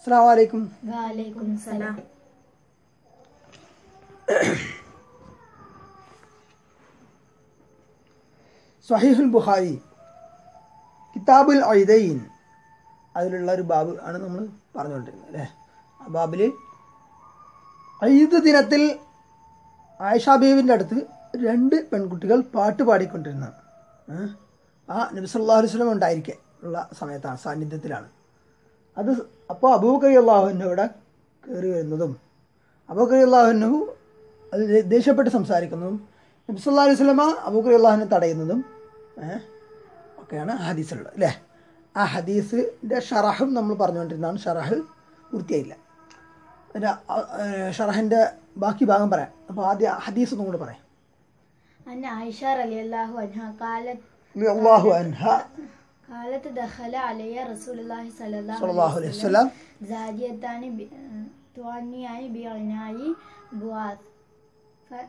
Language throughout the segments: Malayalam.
അസ്സാം വലൈക്കും വാലൈക്കും സലാം സഹീഹുൽ ബുഖാരി കിതാബുൽ ഐദൈൻ അതിലുള്ള ഒരു ബാബ് ആണ് നമ്മൾ പറഞ്ഞുകൊണ്ടിരുന്നത് അല്ലേ ആ ബാബിൽ ഐദ് ദിനത്തിൽ ആയിഷ ബീവിൻ്റെ അടുത്ത് രണ്ട് പെൺകുട്ടികൾ പാട്ട് പാടിക്കൊണ്ടിരുന്നതാണ് ഏ? ആ നബി സല്ലല്ലാഹു അലൈഹി വസല്ലം ഉണ്ടായിരിക്കെ ഉള്ള സമയത്താണ് സാന്നിധ്യത്തിലാണ് അത് അപ്പോൾ അബൂക്കറി അള്ളാഹുവിൻ്റെ ഇവിടെ കയറി വരുന്നതും അബൂക്കറി അള്ളാഹുനു അത് ദേ- ദേഷ്യപ്പെട്ട് സംസാരിക്കുന്നതും നബി സല്ലല്ലാഹു അലൈഹി വസല്ലമ അബൂക്കറി അള്ളാഹുവിനെ തടയുന്നതും ഏ, ഒക്കെയാണ് ആ ഹദീസിലുള്ളത് അല്ലേ ആ ഹദീസിൻ്റെ ഷറഹും നമ്മൾ പറഞ്ഞുകൊണ്ടിരുന്നതാണ് ഷറഹ് പൂർത്തിയായില്ല അതിൻ്റെ ഷറഹിൻ്റെ ബാക്കി ഭാഗം പറയാം അപ്പോൾ ആദ്യം ഹദീസ് ഒന്നും കൂടെ പറയാം أن عائشة رضي الله عنها قالت അള്ളാഹു അൻഹ قالت دخل علي رسول الله صلى الله സല്ലല്ലാഹു عليه അലൈഹി وسلم വസല്ലം زاجيتان ب- توانيان بعناء بواث ف-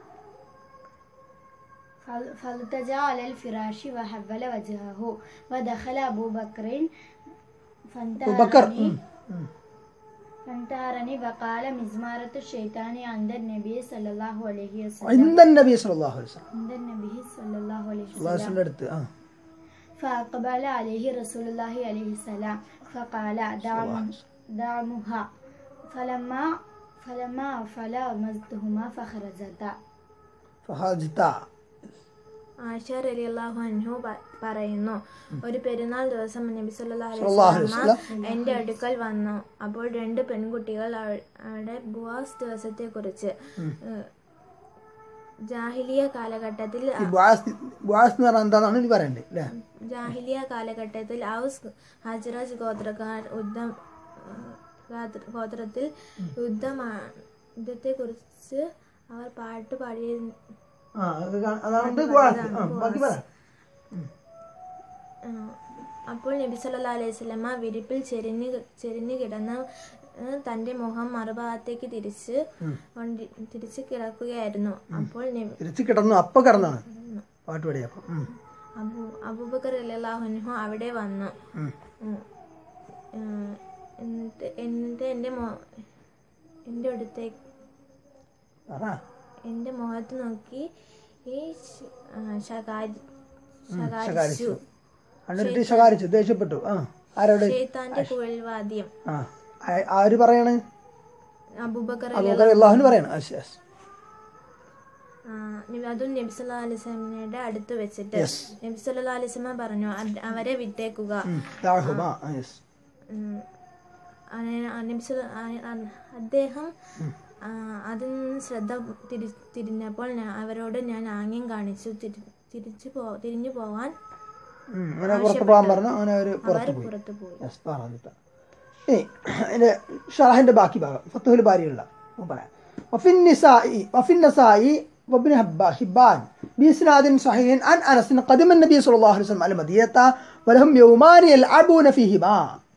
فل- فالتجا على الفراش وحول وجهه ودخل أبو بكر ബക്കർ فانتهرني ഉം, ഉം. فانتهرني وقال مزمارة الشيطان عند النبي صلى الله عليه وسلم ഇന്ദൻ നബി സല്ലല്ലാഹു അലൈഹി വസല്ലം عند النبي صلى الله عليه അള്ളാഹു وسلم വസല്ലം അടുത്ത് ആ فأقبل عليه رسول الله عليه السلام فقال دعم دعمها فلما فلما فلا مزتهما فخرجتا ഫഹജ്ത ആയിഷ റളിയല്ലാഹു അൻഹു പ- പറയുന്നു ഒരു പെരുന്നാൾ ദിവസം നബി സല്ലല്ലാഹു അലൈഹി സല്ലല്ലാഹു അലൈഹി വസല്ലമ എൻ്റെ അടുക്കൽ വന്നു അപ്പോൾ രണ്ട് പെൺകുട്ടികൾ അവ- അവിടെ ബുവാസ് ദിവസത്തെ കുറിച്ച് ജാഹിലിയ കാലഘട്ടത്തിൽ ഈ ബുആസ് ബുആസ് എന്ന് പറഞ്ഞാൽ എന്താണെന്നാണ് ഇനി പറയണ്ടേ അല്ലേ ജാഹിലിയ കാലഘട്ടത്തിൽ ഔസ് ഹജ്റജ് ഗോത്രക്കാർ യുദ്ധം ഗാത്ര- ഗോത്രത്തിൽ യുദ്ധമാ യുദ്ധത്തെ കുറിച്ച് അവർ പാട്ട് പാടി ആ അത് കാ- അതാണ് ബുആസ് ആ ബാക്കി പറ ആ, അപ്പോൾ നബി സല്ലല്ലാഹു അലൈഹി വസല്ലമ വിരിപ്പിൽ ചെരിഞ്ഞ് ചെരിഞ്ഞ് കിടന്ന് ഏ, തന്റെ മുഖം മറുഭാഗത്തേക്ക് തിരിച്ച് കൊണ്ടി തിരിച്ച് കിടക്കുകയായിരുന്നു അപ്പോൾ നബി- തിരിച്ച് കിടന്നു അപ്പൊ കിടന്നാണ് പാട്ട് പാടി അപ്പം ഉം. അബു അബൂബക്കർ റളിയല്ലാഹു അൻഹു അവിടെ വന്നു ഉം. ഉം. ഏ, എന്നിട്ട് എന്നിട്ട് എൻ്റെ മോ എൻ്റെ അടുത്തേക്ക് പറ എൻ്റെ മുഖത്ത് നോക്കി ഈ ശ- ആ, ശകാരി ശകാരിച്ചു ശകാരിച്ചു എന്നിട്ട് ശകാരിച്ചു ദേഷ്യപ്പെട്ടു ആ ആരോട് ഷെയ്ത്താന്റെ കുഴൽവാദ്യം ആ ആ- ആര് പറയാണ് അബൂബക്കർ അതുകൊണ്ട് അള്ളാഹുന് പറയാണ് അസ് യെസ് ആ, നബി- അതും നബി സല്ലല്ലാഹു അലൈഹി വസല്ലമയുടെ അടുത്ത് വെച്ചിട്ട് നബി സല്ലല്ലാഹു അലൈഹി വസല്ലമ പറഞ്ഞു "അത് അവരെ വിട്ടേക്കുക ദാഹുമ യെസ് ഉം. അങ്ങനെ ആ നബി സല്ല- ആ- ആ- അദ്ദേഹം ആ, അതിൽ നിന്ന് ശ്രദ്ധ തിരി തിരിഞ്ഞപ്പോൾ ഞാൻ- അവരോട് ഞാൻ ആംഗ്യം കാണിച്ചു തിരി- തിരിച്ചു പോ തിരിഞ്ഞു പോകാൻ അങ്ങനെ പുറത്ത് പോകാൻ പറഞ്ഞു അങ്ങനെ അവർ അവർ പുറത്ത് പോയി പുറത്തു പോയി യെസ് പറഞ്ഞിട്ട് ഇനി അതിന്റെ ഷറഹിന്റെ ബാക്കി ഭാഗം ഫത്തുഹുൽ ബാരിയുള്ള ഞാൻ പറയാം وفي النساء وفي النساء وابن هبا- حبان بإسناد صحيح عن أنس قدم النبي صلى الله عليه وسلم على المدينة ولهم يومان يلعبون فيهما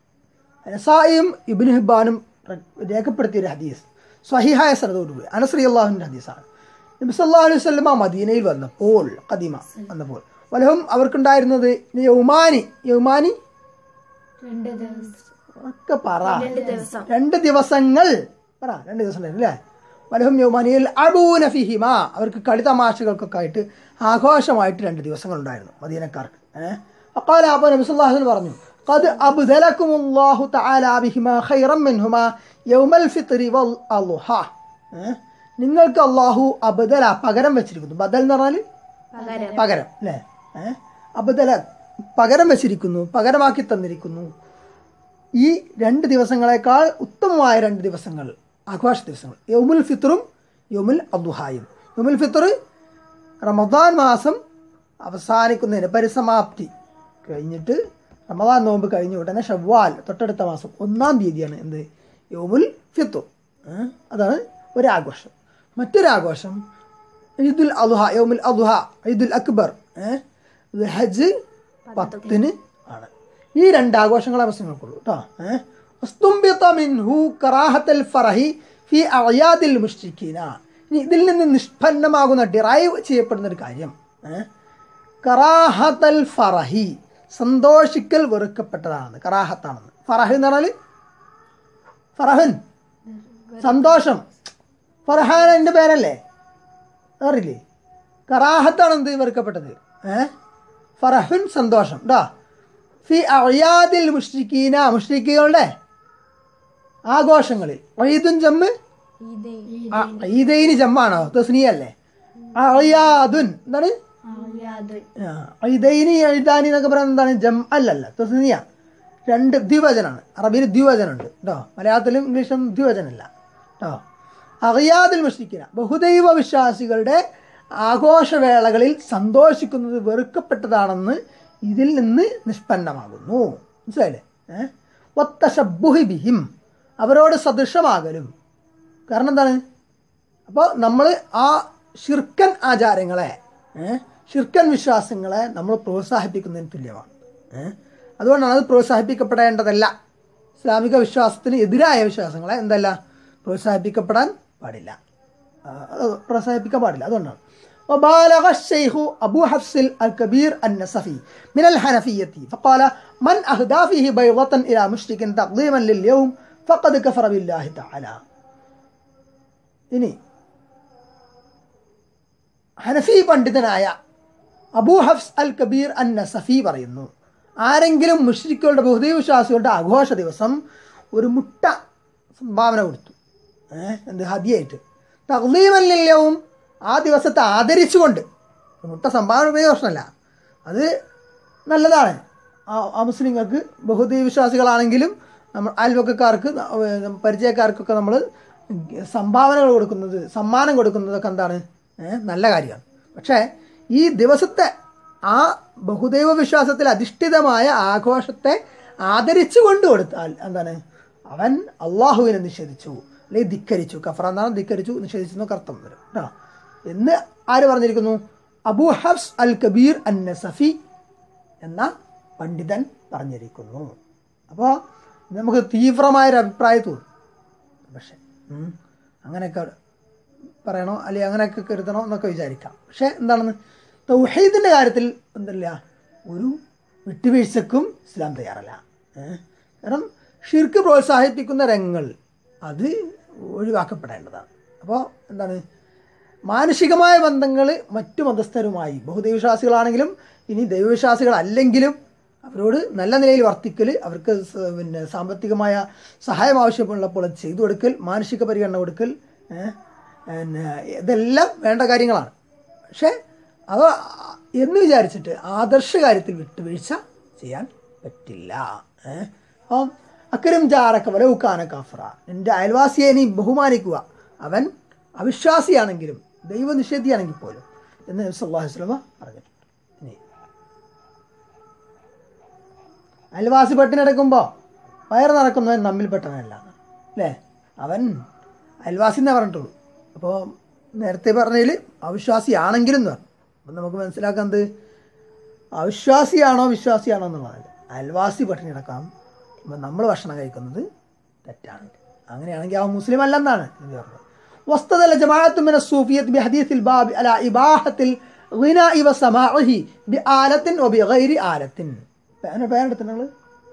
നസായിയും ഇബിന് ഹിബാനും രേഖപ്പെടുത്തിയ ഒരു ഹദീസ് സ്വഹിഹായ സനതോടുകൂടി അനസ്രി അള്ളാഹുവിൻ്റെ ഹദീസാണ് നബി സല്ലല്ലാഹു അലൈഹി വസല്ലമ മദീനയിൽ വന്നപ്പോൾ കദീമ വന്നപ്പോൾ വലഹും അവർക്കുണ്ടായിരുന്നത് യൗമാനി യൗമാനി രണ്ട് ദിവസം ഒക്കെ പറ രണ്ട് ദിവസങ്ങൾ പറ രണ്ട് ദിവസം ഉണ്ടായിരുന്നു അല്ലേ വലഹും യൗമാനിയിൽ അബൂന ഫിഹിമ അവർക്ക് കളി തമാശകൾക്കൊക്കെ ആയിട്ട് ആഘോഷമായിട്ട് രണ്ട് ദിവസങ്ങൾ ഉണ്ടായിരുന്നു മദീനക്കാർക്ക് ഏഹ് അക്കാല അപ്പോൾ നബി സല്ലല്ലാഹു അലൈഹി വസല്ലം പറഞ്ഞു قد أبدلكم الله تعالى بهما خيرا منهما يوم الفطر والأضحى ഏഹ് നിങ്ങൾക്ക് അള്ളാഹു അബദല പകരം വെച്ചിരിക്കുന്നു ബദൽ എന്ന് പറഞ്ഞാൽ പകരം അല്ലേ ഏഹ് അബദല പകരം വെച്ചിരിക്കുന്നു പകരമാക്കി തന്നിരിക്കുന്നു ഈ രണ്ട് ദിവസങ്ങളെക്കാൾ ഉത്തമമായ രണ്ട് ദിവസങ്ങൾ ആഘോഷ ദിവസങ്ങൾ യൗമുൽ ഫിത്തറും യൗമുൽ അദ്ഹായും യൗമുൽ ഫിത്തർ റമദാൻ മാസം അവസാനിക്കുന്നതിന് പരിസമാപ്തി കഴിഞ്ഞിട്ട് റമദാൻ നോമ്പ് കഴിഞ്ഞ ഉടനെ ഷവ്വാൽ തൊട്ടടുത്ത മാസം ഒന്നാം തീയതിയാണ് എന്ത് യൗമുൽ ഫിത്തർ ഏഹ്? അതാണ് ഒരാഘോഷം മറ്റൊരാഘോഷം ഈദുൽ അദ്ഹ യൗമുൽ അദ്ഹ ഈദുൽ അക്ബർ ഏഹ്? ഇത് ഹജ്ജ് പത്തിന് ആണ് ഈ രണ്ട് ആഘോഷങ്ങളെ പ്രശ്നങ്ങൾക്കുള്ളൂ കേട്ടോ ഏഹ് വസ്തുംബിത മിൻഹു കറാഹത്തൽ ഫറഹി ഫി അയാദിൽ മുഷ്രിഖീന ഇനി ഇതിൽ നിന്ന് നിഷ്പന്നമാകുന്ന ഡിറൈവ് ചെയ്യപ്പെടുന്ന ഒരു കാര്യം ഏഹ് കറാഹത്തൽ ഫറഹി സന്തോഷിക്കൽ വെറുക്കപ്പെട്ടതാണെന്ന് കറാഹത്താണെന്ന് ഫറഹ് എന്ന് പറഞ്ഞാൽ ഫറഹൻ സന്തോഷം ഫർഹാൻ എൻ്റെ പേരല്ലേ അറിയില്ലേ കറാഹത്താണ് എന്ത് വെറുക്കപ്പെട്ടത് ഏ ഫറഹുൻ സന്തോഷം ടാ ഫി അയാദിൽ മുഷ്രിക്കീന മുഷ്രിക്കുകളുടെ ആഘോഷങ്ങളിൽ ഈദുൻ ജമ്മ് ഇതേ ആ, ഈദൈന് ജമ്മാണോ തസ്നിയല്ലേ അയാദുൻ എന്താണ് യാതൊരു ആ, ഈദൈനി എഴുതാനി എന്നൊക്കെ പറയുന്നത് എന്താണ് ജം അല്ലല്ല തസ്നിയ രണ്ട് ദ്വിവചനാണ് അറബിയിൽ ദ്വിവചനുണ്ട് കേട്ടോ മലയാളത്തിലും ഇംഗ്ലീഷിലും ദ്വിവചനല്ല കേട്ടോ അറിയാതിൽ മുഷ്രിക്കിന ബഹുദൈവ വിശ്വാസികളുടെ ആഘോഷവേളകളിൽ സന്തോഷിക്കുന്നത് വെറുക്കപ്പെട്ടതാണെന്ന് ഇതിൽ നിന്ന് നിഷ്പന്നമാകുന്നു മനസ്സിലായില്ലേ ഏഹ് ഒത്തശബുഹി ബിഹിം അവരോട് സദൃശമാകലും കാരണം എന്താണ് അപ്പോൾ നമ്മൾ ആ ഷിർക്കൻ ആചാരങ്ങളെ ഏ, ഷിർക്കൻ വിശ്വാസങ്ങളെ നമ്മൾ പ്രോത്സാഹിപ്പിക്കുന്നതിന് തുല്യമാണ് ഏ, അതുകൊണ്ടാണ് അത് പ്രോത്സാഹിപ്പിക്കപ്പെടേണ്ടതല്ല ഇസ്ലാമിക വിശ്വാസത്തിന് എതിരായ വിശ്വാസങ്ങളെ എന്തല്ല പ്രോത്സാഹിപ്പിക്കപ്പെടാൻ പാടില്ല ആ, അത് പ്രോത്സാഹിപ്പിക്കാൻ പാടില്ല അതുകൊണ്ടാണ് وبالغ الشيخ أبو حفص الكبير النسفي من الحنفية فقال من أهدى فيه بيضة إلى مشرك تقديما لليوم فقد كفر بالله تعالى ഇനി ഹനഫി പണ്ഡിതനായ അബൂ ഹഫ്സ് അൽ കബീർ അൻ നസഫി പറയുന്നു ആരെങ്കിലും മുഷ്രിക്കുകളുടെ ബഹുദൈവ വിശ്വാസികളുടെ ആഘോഷ ദിവസം ഒരു മുട്ട സംഭാവന കൊടുത്തു ഏഹ് എന്ത് ഹദിയായിട്ട് തഗ്ലീമല്ലവും ആ ദിവസത്തെ ആദരിച്ചുകൊണ്ട് മുട്ട സംഭാവന ഉപയോഗ പ്രശ്നമല്ല അത് നല്ലതാണ് ആ ആ മുസ്ലിങ്ങൾക്ക് ബഹുദൈവ വിശ്വാസികളാണെങ്കിലും നമ്മൾ അയൽവക്കക്കാർക്ക് ന- പരിചയക്കാർക്കൊക്കെ നമ്മൾ സംഭാവനകൾ കൊടുക്കുന്നത് സമ്മാനം കൊടുക്കുന്നതൊക്കെ എന്താണ് ഏ, നല്ല കാര്യമാണ് പക്ഷേ ഈ ദിവസത്തെ ആ ബഹുദൈവ വിശ്വാസത്തിൽ അധിഷ്ഠിതമായ ആഘോഷത്തെ ആദരിച്ചു കൊണ്ട് കൊടുത്താൽ എന്താണ് അവൻ അള്ളാഹുവിനെ നിഷേധിച്ചു അല്ലെങ്കിൽ ധിക്കരിച്ചു കഫറ എന്നാണ് ധിക്കരിച്ചു നിഷേധിച്ചു എന്നൊക്കെ അർത്ഥം വരും കേട്ടോ എന്ന് ആര് പറഞ്ഞിരിക്കുന്നു അബു ഹഫ്സ് അൽ കബീർ അൻ നസഫി എന്ന പണ്ഡിതൻ പറഞ്ഞിരിക്കുന്നു അപ്പോൾ നമുക്ക് തീവ്രമായൊരു അഭിപ്രായം തോന്നും പക്ഷേ ഉം, അങ്ങനെയൊക്കെ പറയണോ അല്ലെങ്കിൽ അങ്ങനെയൊക്കെ കരുതണോ എന്നൊക്കെ വിചാരിക്കാം പക്ഷേ എന്താണെന്ന് തൗഹീദിൻ്റെ കാര്യത്തിൽ എന്തല്ല ഒരു വിട്ടുവീഴ്ചക്കും ഇസ്ലാം തയ്യാറല്ല ഏ? കാരണം ഷിർക്ക് പ്രോത്സാഹിപ്പിക്കുന്ന രംഗങ്ങൾ അത് ഒഴിവാക്കപ്പെടേണ്ടതാണ് അപ്പോൾ എന്താണ് മാനുഷികമായ ബന്ധങ്ങൾ മറ്റു മതസ്ഥരുമായി ബഹുദൈവവിശ്വാസികളാണെങ്കിലും ഇനി ദൈവവിശ്വാസികളല്ലെങ്കിലും അവരോട് നല്ല നിലയിൽ വർത്തിക്കൽ അവർക്ക് സ- പിന്നെ സാമ്പത്തികമായ സഹായം ആവശ്യമുള്ളപ്പോൾ അത് ചെയ്തു കൊടുക്കൽ മാനസിക പരിഗണന കൊടുക്കൽ ഏ, പിന്നെ ഇതെല്ലാം വേണ്ട കാര്യങ്ങളാണ് പക്ഷേ അവ എന്ന് വിചാരിച്ചിട്ട് ആദർശ കാര്യത്തിൽ വിട്ടുവീഴ്ച ചെയ്യാൻ പറ്റില്ല ഏ? അപ്പം അക്കരം ജാറക്ക വലവുക്കാന കാഫറ നിന്റെ അയൽവാസിയെ നീ ബഹുമാനിക്കുക അവൻ അവിശ്വാസിയാണെങ്കിലും ദൈവനിഷേധിയാണെങ്കിൽ പോലും എന്ന് നബി സല്ലല്ലാഹു അലൈഹി വസല്ലമ പറഞ്ഞിട്ടുണ്ട് ഇനി അയൽവാസി പെട്ടിനടക്കുമ്പോൾ വയറ് നടക്കുന്നവൻ നമ്മിൽപ്പെട്ടവനല്ല അല്ലേ അവൻ അയൽവാസി എന്നേ പറഞ്ഞിട്ടുള്ളൂ അപ്പോൾ നേരത്തെ പറഞ്ഞതിൽ അവിശ്വാസിയാണെങ്കിലും എന്ന് പറഞ്ഞു അപ്പം നമുക്ക് മനസ്സിലാക്കാൻ എന്ത് അവിശ്വാസിയാണോ വിശ്വാസിയാണോ എന്നുള്ളതല്ല അയൽവാസി പട്ടിണി കിടക്കാം അപ്പം നമ്മൾ ഭക്ഷണം കഴിക്കുന്നത് തെറ്റാണ് അങ്ങനെയാണെങ്കിൽ അവൻ മുസ്ലിം അല്ലെന്നാണ് ഇത് പറഞ്ഞത് واستدل جماعة من الصوفية بحديث الباب على إباحة الغناء وسماعه بآلة وبغير آلة പേന പേന എടുത്ത നിങ്ങൾ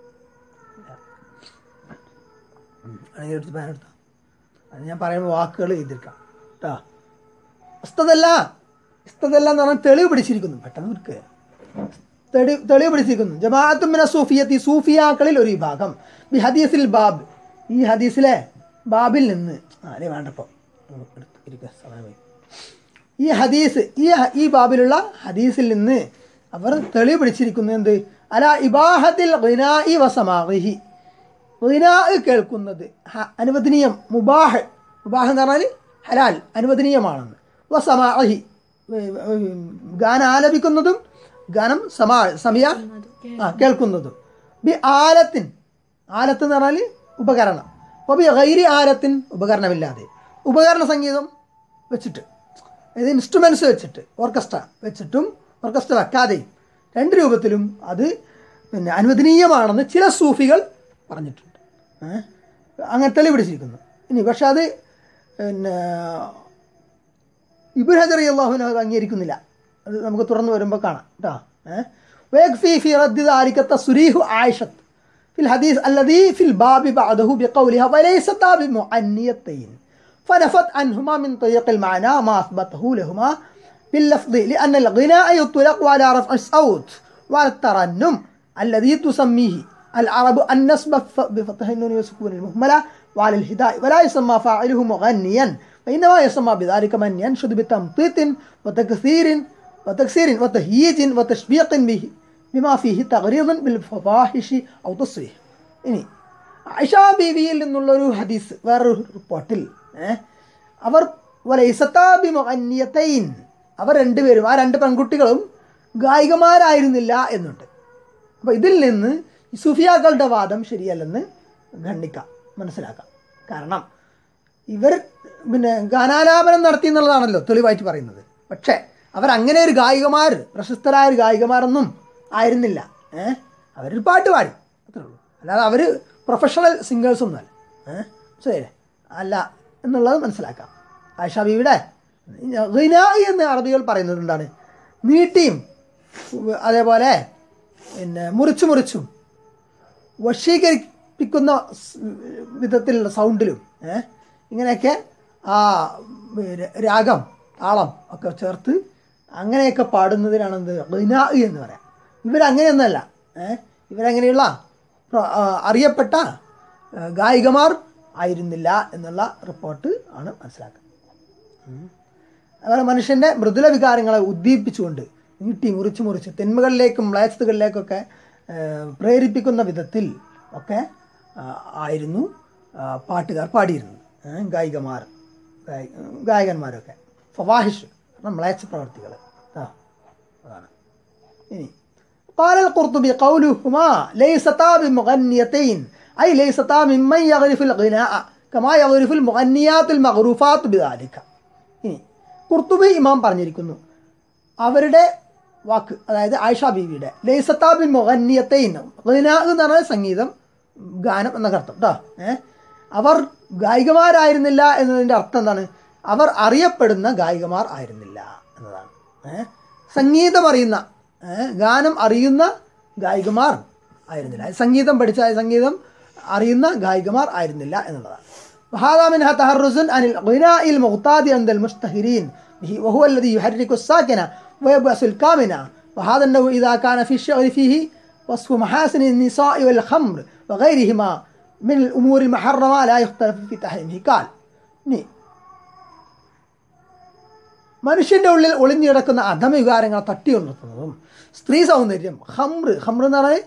എടുത്ത് പേന എടുത്ത അത് ഞാൻ പറയുമ്പോൾ വാക്കുകൾ എഴുതിയിരിക്കാം കേട്ടോ ഇസ്തതല്ല ഇസ്തതല്ല എന്ന് പറഞ്ഞാൽ തെളിവ് പിടിച്ചിരിക്കുന്നു പെട്ടെന്ന് നിൽക്കുക തെളി തെളിവ് പിടിച്ചിരിക്കുന്നു ജമാഅത്തുമിന സൂഫിയത്തി സൂഫിയാക്കളിൽ ഒരു വിഭാഗം ബി ഹദീസിൽ ബാബ് ഈ ഹദീസിലെ ബാബിൽ നിന്ന് ആ അല്ലേ വേണ്ടപ്പോൾ ഇരിക്കുക സമയമായി ഈ ഹദീസ് ഈ ഹ- ഈ ബാബിലുള്ള ഹദീസിൽ നിന്ന് അവർ തെളിവ് പിടിച്ചിരിക്കുന്നു എന്ത് അല ഇബാഹത്തിൽ ഖിനാഇ വസമാഹി ഖിനാ കേൾക്കുന്നത് ഹ- അനുവദനീയം മുബാഹ് മുബാഹ് എന്ന് പറഞ്ഞാൽ ഹലാൽ അനുവദനീയമാണെന്ന് വസമാഹി ഗാനം ആലപിക്കുന്നതും ഗാനം സമാ സമിയ ആ കേൾക്കുന്നതും ബി ആലത്തിൻ ആലത്ത് എന്ന് പറഞ്ഞാൽ ഉപകരണം അപ്പോൾ ബി ഗൈരി ആലത്തിൻ ഉപകരണമില്ലാതെ ഉപകരണ സംഗീതം വെച്ചിട്ട് ഇത് ഇൻസ്ട്രുമെൻറ്റ്സ് വെച്ചിട്ട് ഓർക്കസ്ട്ര വെച്ചിട്ടും ഓർക്കസ്ട്ര വെക്കാതെയും രണ്ട് രൂപത്തിലും അത് പിന്നെ അനുവദനീയമാണെന്ന് ചില സൂഫികൾ പറഞ്ഞിട്ടുണ്ട് ഏ? അങ്ങനെ തെളിവ് പിടിച്ചിരിക്കുന്നു ഇനി പക്ഷെ അത് പിന്നെ ഇബുൽ ഹജർ അള്ളാഹുവിനെ അത് അംഗീകരിക്കുന്നില്ല അത് നമുക്ക് തുറന്നു വരുമ്പോൾ കാണാം കേട്ടോ ഏഹ് ഫി ഫി റദ്ദി ദാലിക തസ്രീഹു ആയിഷത്ത് في الحديث الذي في الباب بعده بقولها وليستا بمعنيتين فنفت عنهما من طريق المعنى ما أثبته لهما باللفظ لأن الغناء يطلق على رفع الصوت وعلى الترنم الذي تسميه العرب النسب ف- بفتح النون وسكون المهملة وعلى الهداء ولا يسمى فاعله مغنيا فإنما يسمى بذلك من ينشد بتمطيط وتكثير وتكسير وتهييج وتشبيق به بما فيه تغريض بالفواحش أو تصريح ഇനി ആയിഷ ബീവിയിൽ നിന്നുള്ളൊരു ഹദീസ് വേറൊരു റിപ്പോർട്ടിൽ ഏഹ് അവർ വലൈസത്താബി മുഅന്നിയത്തൈൻ അവർ രണ്ടുപേരും ആ രണ്ട് പെൺകുട്ടികളും ഗായികമാരായിരുന്നില്ല എന്നുണ്ട് അപ്പോൾ ഇതിൽ നിന്ന് ഈ സുഫിയാക്കളുടെ വാദം ശരിയല്ലെന്ന് ഖണ്ഡിക്കാം മനസ്സിലാക്കാം കാരണം ഇവർ പിന്നെ ഗാനാലാപനം നടത്തി എന്നുള്ളതാണല്ലോ തെളിവായിട്ട് പറയുന്നത് പക്ഷേ അവരങ്ങനെ ഒരു ഗായികമാർ പ്രശസ്തരായ ഒരു ഗായികമാരൊന്നും ആയിരുന്നില്ല ഏഹ് അവരൊരു പാട്ട് പാടി അത്രേ ഉള്ളൂ അല്ലാതെ അവർ പ്രൊഫഷണൽ സിംഗേഴ്സ് ഒന്നുമല്ല ഏഹ് ശരി അല്ല എന്നുള്ളത് മനസ്സിലാക്കാം ആയിഷ ബീവിയുടെ ഗിനായി എന്ന് അറബികൾ പറയുന്നത് എന്താണ് നീട്ടിയും അതേപോലെ പിന്നെ മുറിച്ചു മുറിച്ചും വശീകരിപ്പിക്കുന്ന സ് വിധത്തിലുള്ള സൗണ്ടിലും ഏ ഇങ്ങനെയൊക്കെ ആ പിന്നെ രാഗം താളം ഒക്കെ ചേർത്ത് അങ്ങനെയൊക്കെ പാടുന്നതിനാണ് എന്ത് ഗിനാ എന്ന് പറയാം ഇവരങ്ങനെയൊന്നല്ല ഏ ഇവരങ്ങനെയുള്ള പ്ര- ആ, അറിയപ്പെട്ട ആ, ഗായികമാർ ആയിരുന്നില്ല എന്നുള്ള റിപ്പോർട്ട് ആണ് മനസ്സിലാക്കുന്നത് അതുപോലെ മനുഷ്യൻ്റെ മൃദുല വികാരങ്ങളെ ഉദ്ദീപിച്ചുകൊണ്ട് നീട്ടി മുറിച്ച് മുറിച്ച് തിന്മകളിലേക്കും മ്ലേച്ഛതകളിലേക്കൊക്കെ ആ, പ്രേരിപ്പിക്കുന്ന വിധത്തിൽ ഒക്കെ ആ, ആയിരുന്നു ആ, പാട്ടുകാർ പാടിയിരുന്നത് ഏ, ഗായികമാർ ഗായി- ഗായകന്മാരൊക്കെ ഫവാഹിഷ് കാരണം മ്ലേച്ഛ പ്രവർത്തികൾ ആ അതാണ് ഇനി قال القرطبي قولهما ليستا بمغنيتين أي ليستا ممن يغرف الغناء كما يغرف المغنيات المغروفات بذلك ഇനി കുർത്തുബി ഇമാം പറഞ്ഞിരിക്കുന്നു അവരുടെ വാക്ക് അതായത് ആയിഷ ബീവിയുടെ ലൈസത്താബിൻ മൊഹന്നിയത്തെയിൻ ഗിനാ എന്ന് പറഞ്ഞാൽ സംഗീതം ഗാനം എന്നൊക്കെ അർത്ഥം കേട്ടോ ഏഹ് അവർ ഗായികമാരായിരുന്നില്ല എന്നതിൻ്റെ അർത്ഥം എന്താണ് അവർ അറിയപ്പെടുന്ന ഗായികമാർ ആയിരുന്നില്ല എന്നതാണ് ഏഹ് സംഗീതം അറിയുന്ന ഏഹ് ഗാനം അറിയുന്ന ഗായികമാർ ആയിരുന്നില്ല സംഗീതം പഠിച്ച സംഗീതം അറിയുന്ന ഗായികമാർ ആയിരുന്നില്ല എന്നുള്ളതാണ് وهذا منها تهرز عن الغناء المغتاد عند المشتهرين به وهو الذي يحرك الساكنة ويبأس الكامنة وهذا النوع إذا كان في الشعر فيه وصف محاسن النساء والخمر وغيرهما من الأمور المحرمة لا يختلف في تحريمه قال ഇനി മനുഷ്യന്റെ ഉള്ളിൽ ഒളിഞ്ഞു കിടക്കുന്ന അധമവികാരങ്ങളെ തട്ടി ഉണർത്തുന്നതും സ്ത്രീ സൗന്ദര്യം ഹമ്ര് ഹമ്ര് എന്ന് പറഞ്ഞാൽ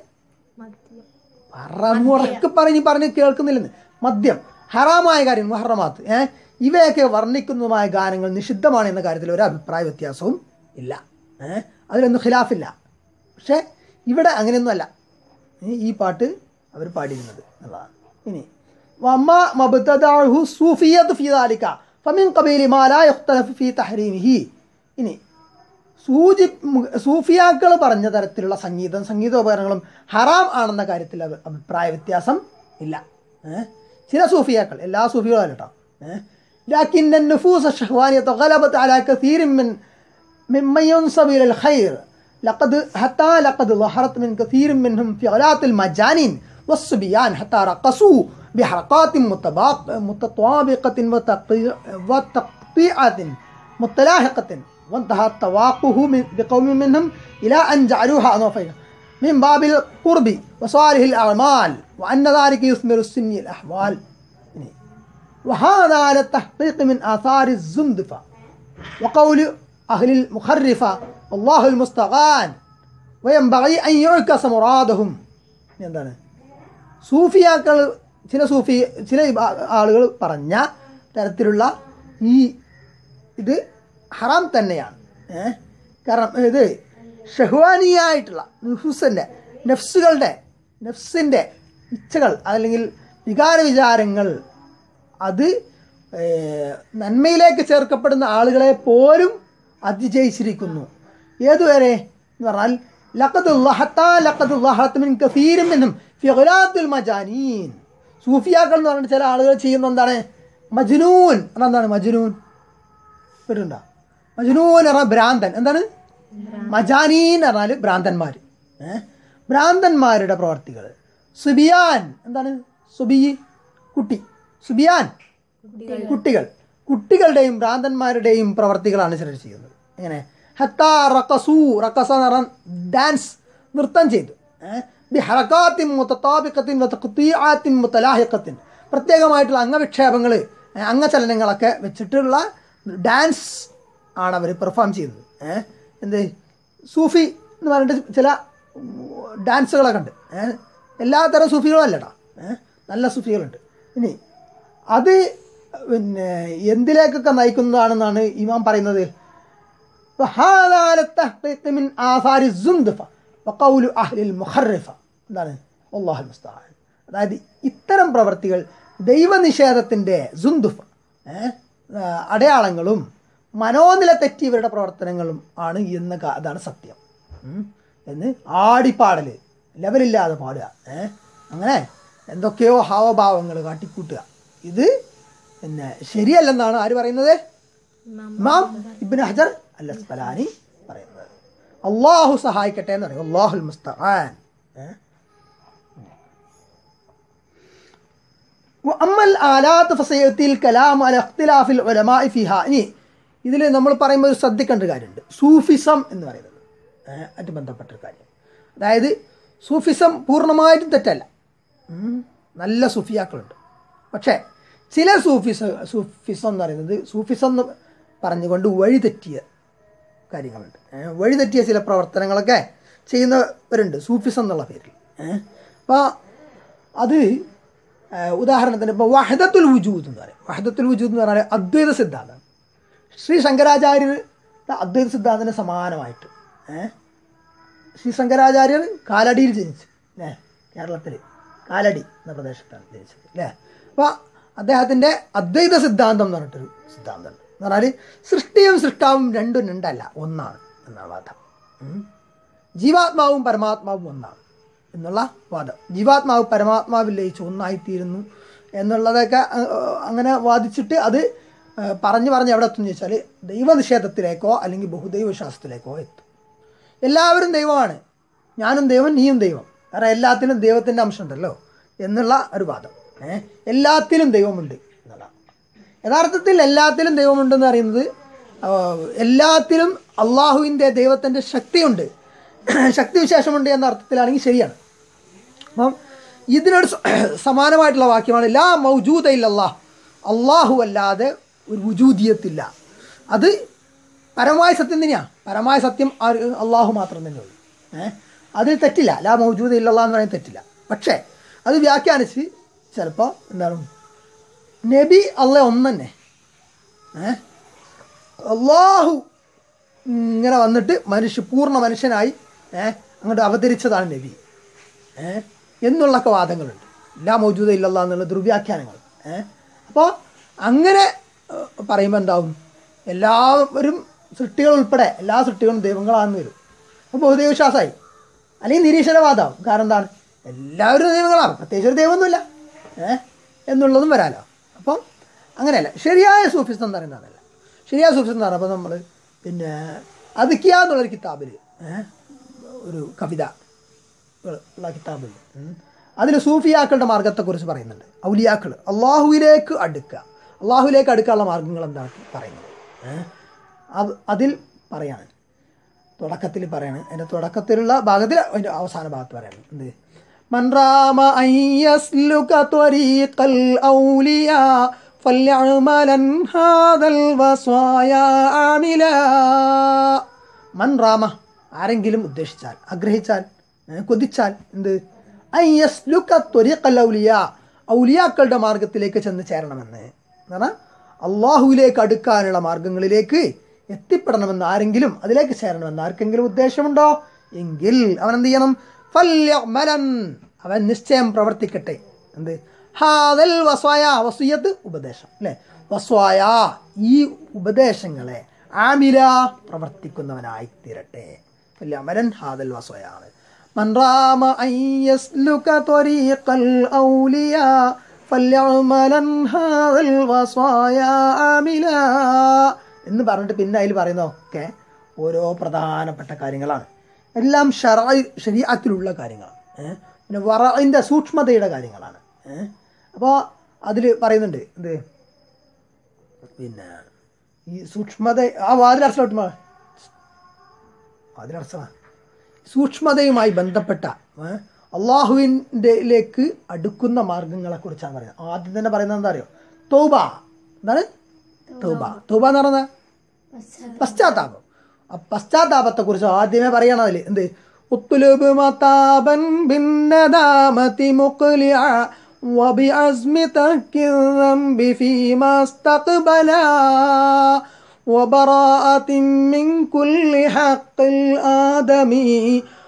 മദ്യം മുറക്ക് പറഞ്ഞ് പറഞ്ഞ് കേൾക്കുന്നില്ലെന്ന് മദ്യം ഹറാമായ കാര്യം മുഹറമാത്ത് ഏ ഇവയൊക്കെ വർണ്ണിക്കുന്നതുമായ ഗാനങ്ങൾ നിഷിദ്ധമാണ് എന്ന കാര്യത്തിൽ ഒരു അഭിപ്രായ വ്യത്യാസവും ഇല്ല ഏ അതിലൊന്നും ഖിലാഫില്ല പക്ഷേ ഇവിടെ അങ്ങനെയൊന്നുമല്ല ഏ, ഈ പാട്ട് അവർ പാടിയിരുന്നത് എന്നുള്ളതാണ് ഇനി വമ്മ മബ്തദഅഹു സൂഫിയത്ത് ഫീ ദാലിക ഫമിൻ ഖബീലി മാ ലാ യഖ്തലഫു ഫീ തഹ്രീമിഹി ഇനി സൂചി സൂഫിയാക്കൾ പറഞ്ഞ തരത്തിലുള്ള സംഗീതം സംഗീതോപകരണങ്ങളും ഹറാം ആണെന്ന കാര്യത്തിൽ അഭി- അഭിപ്രായ വ്യത്യാസം ഇല്ല ഏ? ചില സൂഫിയാക്കൾ എല്ലാ സൂഫികളും അല്ല കേട്ടോ ഏ? لكن النفوس الشهوانية غلبت على كثير من ممن ينسب إلى الخير لقد حتى لقد ظهرت من كثير منهم فعلات المجانين والصبيان حتى رقصوا بحركات متباق متطابقة وتقطيع- وتقطيعة متلاحقة وانتهى التواقه من- بقوم منهم إلى أن جعلوها أنوفيا من باب القرب وصالح الأعمال وأن ذلك يثمر السني الأحوال وهذا على التحقيق من آثار الزندفة وقول أهل المخرفة والله المستغان وينبغي أن يعكس مرادهم എന്താണ് സൂഫിയാക്കൾ ചില സൂഫി ചില ആളുകൾ പറഞ്ഞ തരത്തിലുള്ള ഈ ഇത് ഹറാം തന്നെയാണ് ഏ? കാരണം ഇത് ഷഹ്വാനിയായിട്ടുള്ള നുഫുസിൻ്റെ നഫ്സുകളുടെ നഫ്സിൻ്റെ ഇച്ഛകൾ അല്ലെങ്കിൽ വികാര വിചാരങ്ങൾ അത് ഏ, നന്മയിലേക്ക് ചേർക്കപ്പെടുന്ന ആളുകളെ പോലും അതിജയിച്ചിരിക്കുന്നു ഏതുവരെ എന്ന് പറഞ്ഞാൽ ലഖദ് ലഹത്താ ലഖദ് ലഹത്ത് മിൻ കസീരിൻ മിൻഹും ഫി ഗുലാത്തിൽ മജാനീൻ സൂഫിയാക്കൾ എന്ന് പറഞ്ഞിട്ട് ചില ആളുകൾ ചെയ്യുന്ന എന്താണ് മജ്നൂൻ പറഞ്ഞാൽ എന്താണ് മജ്നൂൻ കേട്ടിട്ടുണ്ടോ മജ്നൂൻ എന്ന് പറഞ്ഞാൽ ഭ്രാന്തൻ എന്താണ് മജാനീൻ എന്ന് പറഞ്ഞാൽ ഭ്രാന്തന്മാർ ഏഹ് ഭ്രാന്തന്മാരുടെ പ്രവർത്തികൾ സുബിയാൻ എന്താണ് സുബി കുട്ടി സുബിയാൻ കുട്ടികൾ കുട്ടികളുടെയും ഭ്രാന്തന്മാരുടെയും പ്രവർത്തികളാണ് ചിലർ ചെയ്യുന്നത് എങ്ങനെ ഹത്താ റക്കസു റക്കസ എന്ന് പറഞ്ഞാൽ ഡാൻസ് നൃത്തം ചെയ്തു ഏഹ്? ബി ഹറക്കാത്തിൻ മുത്തത്താബിക്കത്തിൻ വതഖ്തീആത്തിൻ മുത്തലാഹിഖത്തിൻ പ്രത്യേകമായിട്ടുള്ള അംഗവിക്ഷേപങ്ങൾ അംഗചലനങ്ങളൊക്കെ വെച്ചിട്ടുള്ള ഡാൻസ് ആണ് അവർ പെർഫോം ചെയ്യുന്നത് ഏഹ് എന്ത് സൂഫി എന്ന് പറഞ്ഞിട്ട് ചില ഡാൻസുകളൊക്കെ ഉണ്ട് ഏഹ് എല്ലാ തരം സൂഫികളും അല്ലടാ ഏഹ് നല്ല സൂഫികളുണ്ട് ഇനി അത് പിന്നെ എന്തിലേക്കൊക്കെ നയിക്കുന്നതാണെന്നാണ് ഇമാം പറയുന്നത് وهذا على التحقيق من آثار الزندفة وقول أهل المخرفة എന്താണ് അള്ളാഹു മുസ്താൻ അതായത് ഇത്തരം പ്രവർത്തികൾ ദൈവനിഷേധത്തിൻ്റെ സുന്ദുഫ ഏഹ്, ആ, അടയാളങ്ങളും മനോനില തെറ്റിയവരുടെ പ്രവർത്തനങ്ങളും ആണ് എന്ന കാ- അതാണ് സത്യം ഉം. എന്ന് ആടിപ്പാടൽ ലെവലില്ലാതെ പാടുക ഏഹ് അങ്ങനെ എന്തൊക്കെയോ ഹാവഭാവങ്ങൾ കാട്ടിക്കൂട്ടുക ഇത് പിന്നെ ശരിയല്ലെന്നാണ് ആര് പറയുന്നത് ഇമാം ഇബ്നു ഹജർ അൽ അസ്കലാനി പറയുന്നത് അള്ളാഹു സഹായിക്കട്ടെ എന്ന് പറയും അള്ളാഹുൽ മുസ്തഖാൻ ഏഹ്? وأما الآلات فسيأتي الكلام على اختلاف العلماء فيها ഇനി ഇതിൽ നമ്മൾ പറയുമ്പോൾ ഒരു ശ്രദ്ധിക്കേണ്ട ഒരു കാര്യമുണ്ട് സൂഫിസം എന്ന് പറയുന്നത് ഏഹ്, ആയിട്ട് ബന്ധപ്പെട്ട ഒരു കാര്യം അതായത് സൂഫിസം പൂർണ്ണമായിട്ടും തെറ്റല്ല ഉം, നല്ല സൂഫിയാക്കളുണ്ട് പക്ഷേ ചില സൂഫിസ സൂഫിസം എന്ന് പറയുന്നത് സൂഫിസം എന്ന് പറഞ്ഞുകൊണ്ട് വഴിതെറ്റിയ കാര്യങ്ങളുണ്ട് ഏഹ്, വഴിതെറ്റിയ ചില പ്രവർത്തനങ്ങളൊക്കെ ചെയ്യുന്നവരുണ്ട് സൂഫിസം എന്നുള്ള പേരിൽ അപ്പോൾ അത് ഏഹ്, ഉദാഹരണത്തിന് ഇപ്പോൾ വഹദത്തുൽ വുജൂദ് എന്ന് പറയും വഹദത്തുൽ വുജൂദ് എന്ന് പറഞ്ഞാൽ അദ്വൈത സിദ്ധാന്തം ശ്രീ ശങ്കരാചാര്യർ അദ്വൈത സിദ്ധാന്തത്തിന് സമാനമായിട്ട് ഏഹ് ശ്രീ ശങ്കരാചാര്യർ കാലടിയിൽ ജനിച്ചു അല്ലേ കേരളത്തിൽ കാലടി എന്ന പ്രദേശത്താണ് ജനിച്ചത് അല്ലേ അപ്പോൾ അദ്ദേഹത്തിൻ്റെ അദ്വൈത സിദ്ധാന്തം എന്ന് പറഞ്ഞിട്ടൊരു സിദ്ധാന്തമുണ്ട് എന്ന് പറഞ്ഞാൽ സൃഷ്ടിയും സൃഷ്ടാവും രണ്ടും രണ്ടല്ല ഒന്നാണ് എന്നാണ് വാദം ഉം. ജീവാത്മാവും പരമാത്മാവും ഒന്നാണ് എന്നുള്ള വാദം ജീവാത്മാവ് പരമാത്മാവിൽ ലയിച്ച് ഒന്നായിത്തീരുന്നു എന്നുള്ളതൊക്കെ അഹ്, അങ്ങനെ വാദിച്ചിട്ട് അത് അഹ്, പറഞ്ഞ് പറഞ്ഞ് എവിടെ എത്തുമെന്ന് ചോദിച്ചാൽ ദൈവനിഷേധത്തിലേക്കോ അല്ലെങ്കിൽ ബഹുദൈവ വിശ്വാസത്തിലേക്കോ എത്തും എല്ലാവരും ദൈവമാണ് ഞാനും ദൈവം നീയും ദൈവം കാരണം എല്ലാത്തിലും ദൈവത്തിൻ്റെ അംശമുണ്ടല്ലോ എന്നുള്ള ഒരു വാദം ഏഹ് എല്ലാത്തിലും ദൈവമുണ്ട് എന്നുള്ള യഥാർത്ഥത്തിൽ എല്ലാത്തിലും ദൈവമുണ്ടെന്ന് പറയുന്നത് ആ, എല്ലാത്തിലും അള്ളാഹുവിൻ്റെ ദൈവത്തിൻ്റെ ശക്തിയുണ്ട് ശക്തി വിശേഷമുണ്ട് എന്ന അർത്ഥത്തിലാണെങ്കിൽ ശരിയാണ് അപ്പം ഇതിനോട് സ- സമാനമായിട്ടുള്ള വാക്യമാണ് ലാ മൗജൂദ ഇല്ലല്ലാ അള്ളാഹു അല്ലാതെ ഒരു വുജൂദിയത്തില്ല അത് പരമായ സത്യം തന്നെയാണ് പരമായ സത്യം ആര് അള്ളാഹു മാത്രം തന്നെ ഉള്ളൂ ഏഹ് അതിൽ തെറ്റില്ല ലാ മൗജൂദ ഇല്ലല്ലാ എന്ന് പറയുന്നത് തെറ്റില്ല പക്ഷേ അത് വ്യാഖ്യാനിച്ച് ചിലപ്പോൾ എന്താണ് നബി അള്ള ഒന്ന് തന്നെ ഏഹ് അള്ളാഹു ഇങ്ങനെ വന്നിട്ട് മനുഷ്യ പൂർണ്ണ മനുഷ്യനായി ഏഹ് അങ്ങോട്ട് അവതരിച്ചതാണ് നബി ഏഹ് എന്നുള്ളൊക്കെ വാദങ്ങളുണ്ട് ഇല്ലാ മൗജൂദ ഇല്ലല്ല എന്നുള്ള ദുർവ്യാഖ്യാനങ്ങൾ ഏഹ് അപ്പോൾ അങ്ങനെ ഏഹ്, പറയുമ്പോൾ എന്താവും എല്ലാവരും സൃഷ്ടികൾ ഉൾപ്പെടെ എല്ലാ സൃഷ്ടികളും ദൈവങ്ങളാണെന്ന് വരും അപ്പോൾ ബഹുദൈവ വിശ്വാസമായി അല്ലെങ്കിൽ നിരീശ്വരവാദമാവും കാരണം എന്താണ് എല്ലാവരും ദൈവങ്ങളാണ് പ്രത്യേകിച്ച് ഒരു ദൈവമൊന്നുമില്ല ഏഹ് എന്നുള്ളതും വരാലോ അപ്പം അങ്ങനെയല്ല ശരിയായ സൂഫിസം എന്ന് പറയുന്നത് അതല്ല ശരിയായ സൂഫിസം എന്ന് പറയുമ്പോൾ നമ്മൾ പിന്നെ അതിക്കിയ എന്നുള്ളൊരു കിതാബിൽ ഏഹ് ഒരു കവിത ഉള്ള കിതാബിൽ അതിൽ സൂഫിയാക്കളുടെ മാർഗത്തെക്കുറിച്ച് പറയുന്നുണ്ട് ഔലിയാക്കൾ അള്ളാഹുവിലേക്ക് അടുക്കുക അള്ളാഹുവിലേക്ക് അടുക്കാനുള്ള മാർഗങ്ങൾ എന്താണ് പറയുന്നത് ഏഹ് അത് അതിൽ പറയാണ് തുടക്കത്തിൽ പറയാണ് അതിൻ്റെ തുടക്കത്തിലുള്ള ഭാഗത്തിൽ അതിൻ്റെ അവസാന ഭാഗത്ത് പറയാണ് എന്ത് മൻറാമ അയ്യസ്ലുക ത്വരീഖൽ ഔലിയാ ഫല്യഅമലൻ ഹാദൽ വസ്വായ ആമില മൻ റാമ ആരെങ്കിലും ഉദ്ദേശിച്ചാൽ ആഗ്രഹിച്ചാൽ ഏ, കൊതിച്ചാൽ എന്ത് അയ്യസ്ലുക ത്വരീഖൽ ഔലിയാ ഔലിയാക്കളുടെ മാർഗത്തിലേക്ക് ചെന്ന് ചേരണമെന്ന് എന്ന് പറഞ്ഞാൽ അള്ളാഹുവിലേക്ക് അടുക്കാനുള്ള മാർഗങ്ങളിലേക്ക് എത്തിപ്പെടണമെന്ന് ആരെങ്കിലും അതിലേക്ക് ചേരണമെന്ന് ആർക്കെങ്കിലും ഉദ്ദേശമുണ്ടോ എങ്കിൽ അവൻ എന്ത് ചെയ്യണം ഫല്യഅമലൻ അവൻ നിശ്ചയം പ്രവർത്തിക്കട്ടെ എന്ത് ഹാദൽ വസ്വായ വസുയത്ത് ഉപദേശം അല്ലേ വസ്വായ ഈ ഉപദേശങ്ങളെ ആമില പ്രവർത്തിക്കുന്നവനായി തീരട്ടെ ഫല്യഅമലൻ ഹാദൽ വസ്വയാണ് من رام أن يسلك طريق الأولياء فليعملا هذا الوصايا عاملا എന്ന് പറഞ്ഞിട്ട് പിന്നെ അതിൽ പറയുന്നതൊക്കെ ഓരോ പ്രധാനപ്പെട്ട കാര്യങ്ങളാണ് എല്ലാം ഷറായി ശരീഅത്തിലുള്ള കാര്യങ്ങളാണ് ഏഹ് പിന്നെ വറയിൻ്റെ സൂക്ഷ്മതയുടെ കാര്യങ്ങളാണ് അപ്പോൾ അതിൽ പറയുന്നുണ്ട് എന്ത് പിന്നെ ഈ സൂക്ഷ്മത ആ വാതിലർച്ചോട്ട് വാതിലർച്ച സൂക്ഷ്മതയുമായി ബന്ധപ്പെട്ട ഏ, അള്ളാഹുവിൻ്റെലേക്ക് അടുക്കുന്ന മാർഗങ്ങളെ കുറിച്ചാണ് പറയുന്നത് ആദ്യം തന്നെ പറയുന്നത് എന്താ അറിയോ തൗബ എന്താണ് തൗബ തൗബ എന്ന് പറയുന്നത് പശ്ചാത്താപം ആ പശ്ചാത്താപത്തെക്കുറിച്ച് ആദ്യമേ പറയണം അതിൽ എന്ത് ഉത്തുലുബ് മതാബൻ ഭിന്നദാമതി മുഖ്ലിഅ وبعزم ترك الذنب فيما استقبلا وبراءة من كل حق الآدمي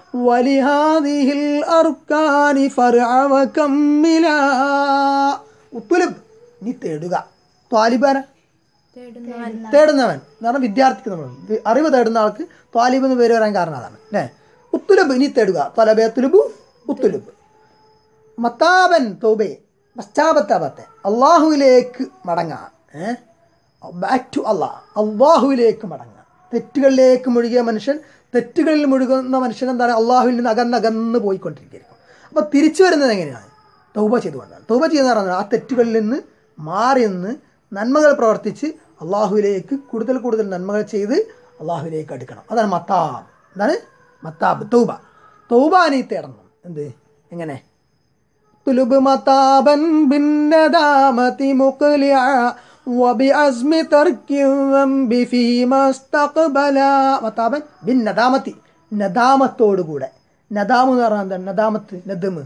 ولهذه الأركان فرع وكملا ഉത്തുലുബ് നീ തേടുക ത്വാലിബാന തേടുന്നവൻ തേടുന്നവൻ എന്ന് പറഞ്ഞാൽ വിദ്യാർത്ഥിക്ക് നമ്മൾ വി- അറിവ് തേടുന്ന ആൾക്ക് ത്വാലിബ് എന്ന് പേര് വരാൻ കാരണം അതാണ് അല്ലേ ഉത്തുലുബ് ഇനി തേടുക ത്വലബേ തുലുബു ഉത്തുലുബ് മത്താബൻ തോബെ പശ്ചാപത്താപത്തെ അള്ളാഹുവിലേക്ക് മടങ്ങുക ഏ ബാക്ക് ടു അള്ളാഹ് അള്ളാഹുവിലേക്ക് മടങ്ങുക തെറ്റുകളിലേക്ക് മുഴുകിയ മനുഷ്യൻ തെറ്റുകളിൽ മുഴുകുന്ന മനുഷ്യൻ എന്താണ് അള്ളാഹുവിൽ നിന്ന് അകന്നകന്ന് പോയിക്കൊണ്ടിരിക്കും അപ്പോൾ തിരിച്ചു വരുന്നത് എങ്ങനെയാണ് തൗബ ചെയ്തുകൊണ്ടാണ് തൗബ ചെയ്യുന്ന പറഞ്ഞാൽ ആ തെറ്റുകളിൽ നിന്ന് മാറി നിന്ന് നന്മകൾ പ്രവർത്തിച്ച് അള്ളാഹുവിലേക്ക് കൂടുതൽ കൂടുതൽ നന്മകൾ ചെയ്ത് അള്ളാഹുവിലേക്ക് അടുക്കണം അതാണ് മത്താബ് എന്താണ് മത്താബ് തൗബ തൗബ നീ തേടണം എന്ത് എങ്ങനെ طلب مطابا بالندامة مقلعا وبعزم ترك الذنب فيما استقبلا മത്താബൻ ബിൻ നദാമത്തി നദാമത്തോടുകൂടെ നദാമ് എന്ന് പറഞ്ഞാൽ എന്താണ് നദാമത്ത് നദമ്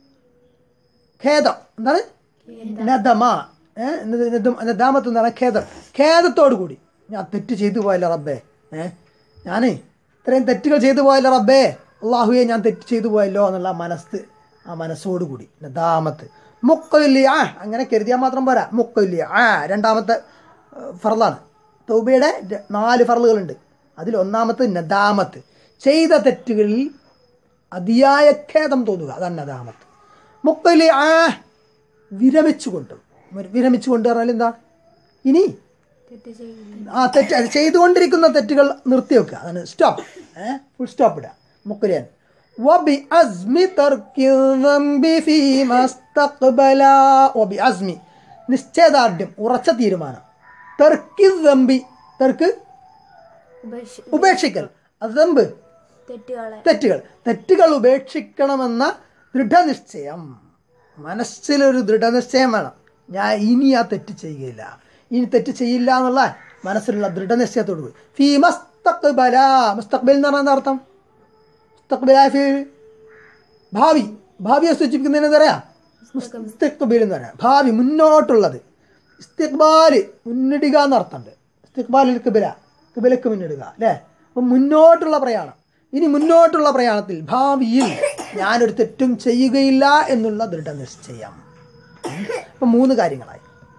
ഖേദം എന്താണ് നദമ ഏ നദ- നദം- നദാമത്ത് എന്ന് പറഞ്ഞാൽ ഖേദം ഖേദത്തോടു കൂടി ഞാൻ തെറ്റ് ചെയ്തു പോയല്ലോ റബ്ബേ ഏ ഞാൻ ഇത്രയും തെറ്റുകൾ ചെയ്തു പോയല്ലോ റബ്ബേ അള്ളാഹുയെ ഞാൻ തെറ്റ് ചെയ്തു പോയല്ലോ എന്നുള്ള ആ മനസ്സ് ആ മനസ്സോടുകൂടി നദാമത്ത് മുക്കൊല്ലി ആ അങ്ങനെ കരുതിയാൽ മാത്രം പോരാ മുക്കൊല്ലി ആ രണ്ടാമത്തെ ഏഹ്, ഫറലാണ് തൗബയുടെ ര- നാല് ഫറലുകളുണ്ട് അതിൽ ഒന്നാമത്തെ നദാമത്ത് ചെയ്ത തെറ്റുകളിൽ അതിയായ ഖേദം തോന്നുക അതാണ് നദാമത്ത് മുക്കലി ആ വിരമിച്ചുകൊണ്ട് വിരമിച്ചുകൊണ്ട് പറഞ്ഞാൽ എന്താ ഇനി തെറ്റ് ചെയ്യുന്നു ആ തെറ്റ് അത് ചെയ്തുകൊണ്ടിരിക്കുന്ന തെറ്റുകൾ നിർത്തിവെക്കുക അതാണ് സ്റ്റോപ്പ് ഏഹ് ഫുൾ സ്റ്റോപ്പ് ഇടുക മുക്കലിയാൻ വബി അസ്മി തർക്കി الذنب فيما استقبلا വബി അസ്മി നിശ്ചയദാർഢ്യം ഉറച്ച തീരുമാനം തെർക്കി ദമ്പി തെർക്ക് ഉപേക്ഷ ഉപേക്ഷിക്കൽ അസംബ് തെറ്റുകളെ തെറ്റുകൾ തെറ്റുകൾ ഉപേക്ഷിക്കണമെന്ന ദൃഢനിശ്ചയം മനസ്സിലൊരു ദൃഢനിശ്ചയം വേണം ഞാൻ ഇനി ആ തെറ്റ് ചെയ്യുകയില്ല ഇനി തെറ്റ് ചെയ്യില്ല എന്നുള്ള മനസ്സിലുള്ള ദൃഢനിശ്ചയത്തോട് കൂടി ഫീ മസ്തഖ്ബല മുസ്തഖ്ബൽ എന്ന് പറഞ്ഞാൽ എന്താ അർത്ഥം മുസ്തഖ്ബല ഫീ ഭാവി ഭാവിയെ സൂചിപ്പിക്കുന്നതിന് എന്താ പറയാ മുസ്തഖ്ബിൽ എന്ന് പറയാം ഭാവി മുന്നോട്ടുള്ളത് ഇസ്തിഖ്ബാൽ മുന്നിടുക എന്നർത്ഥമുണ്ട് ഇസ്തിഖ്ബാലിൽ കിബില കിബിലക്ക് മുന്നിടുക അല്ലേ അപ്പം മുന്നോട്ടുള്ള പ്രയാണം ഇനി മുന്നോട്ടുള്ള പ്രയാണത്തിൽ ഭാവിയിൽ ഞാനൊരു തെറ്റും ചെയ്യുകയില്ല എന്നുള്ള ദൃഢനിശ്ചയം അപ്പം മൂന്ന് കാര്യങ്ങളായി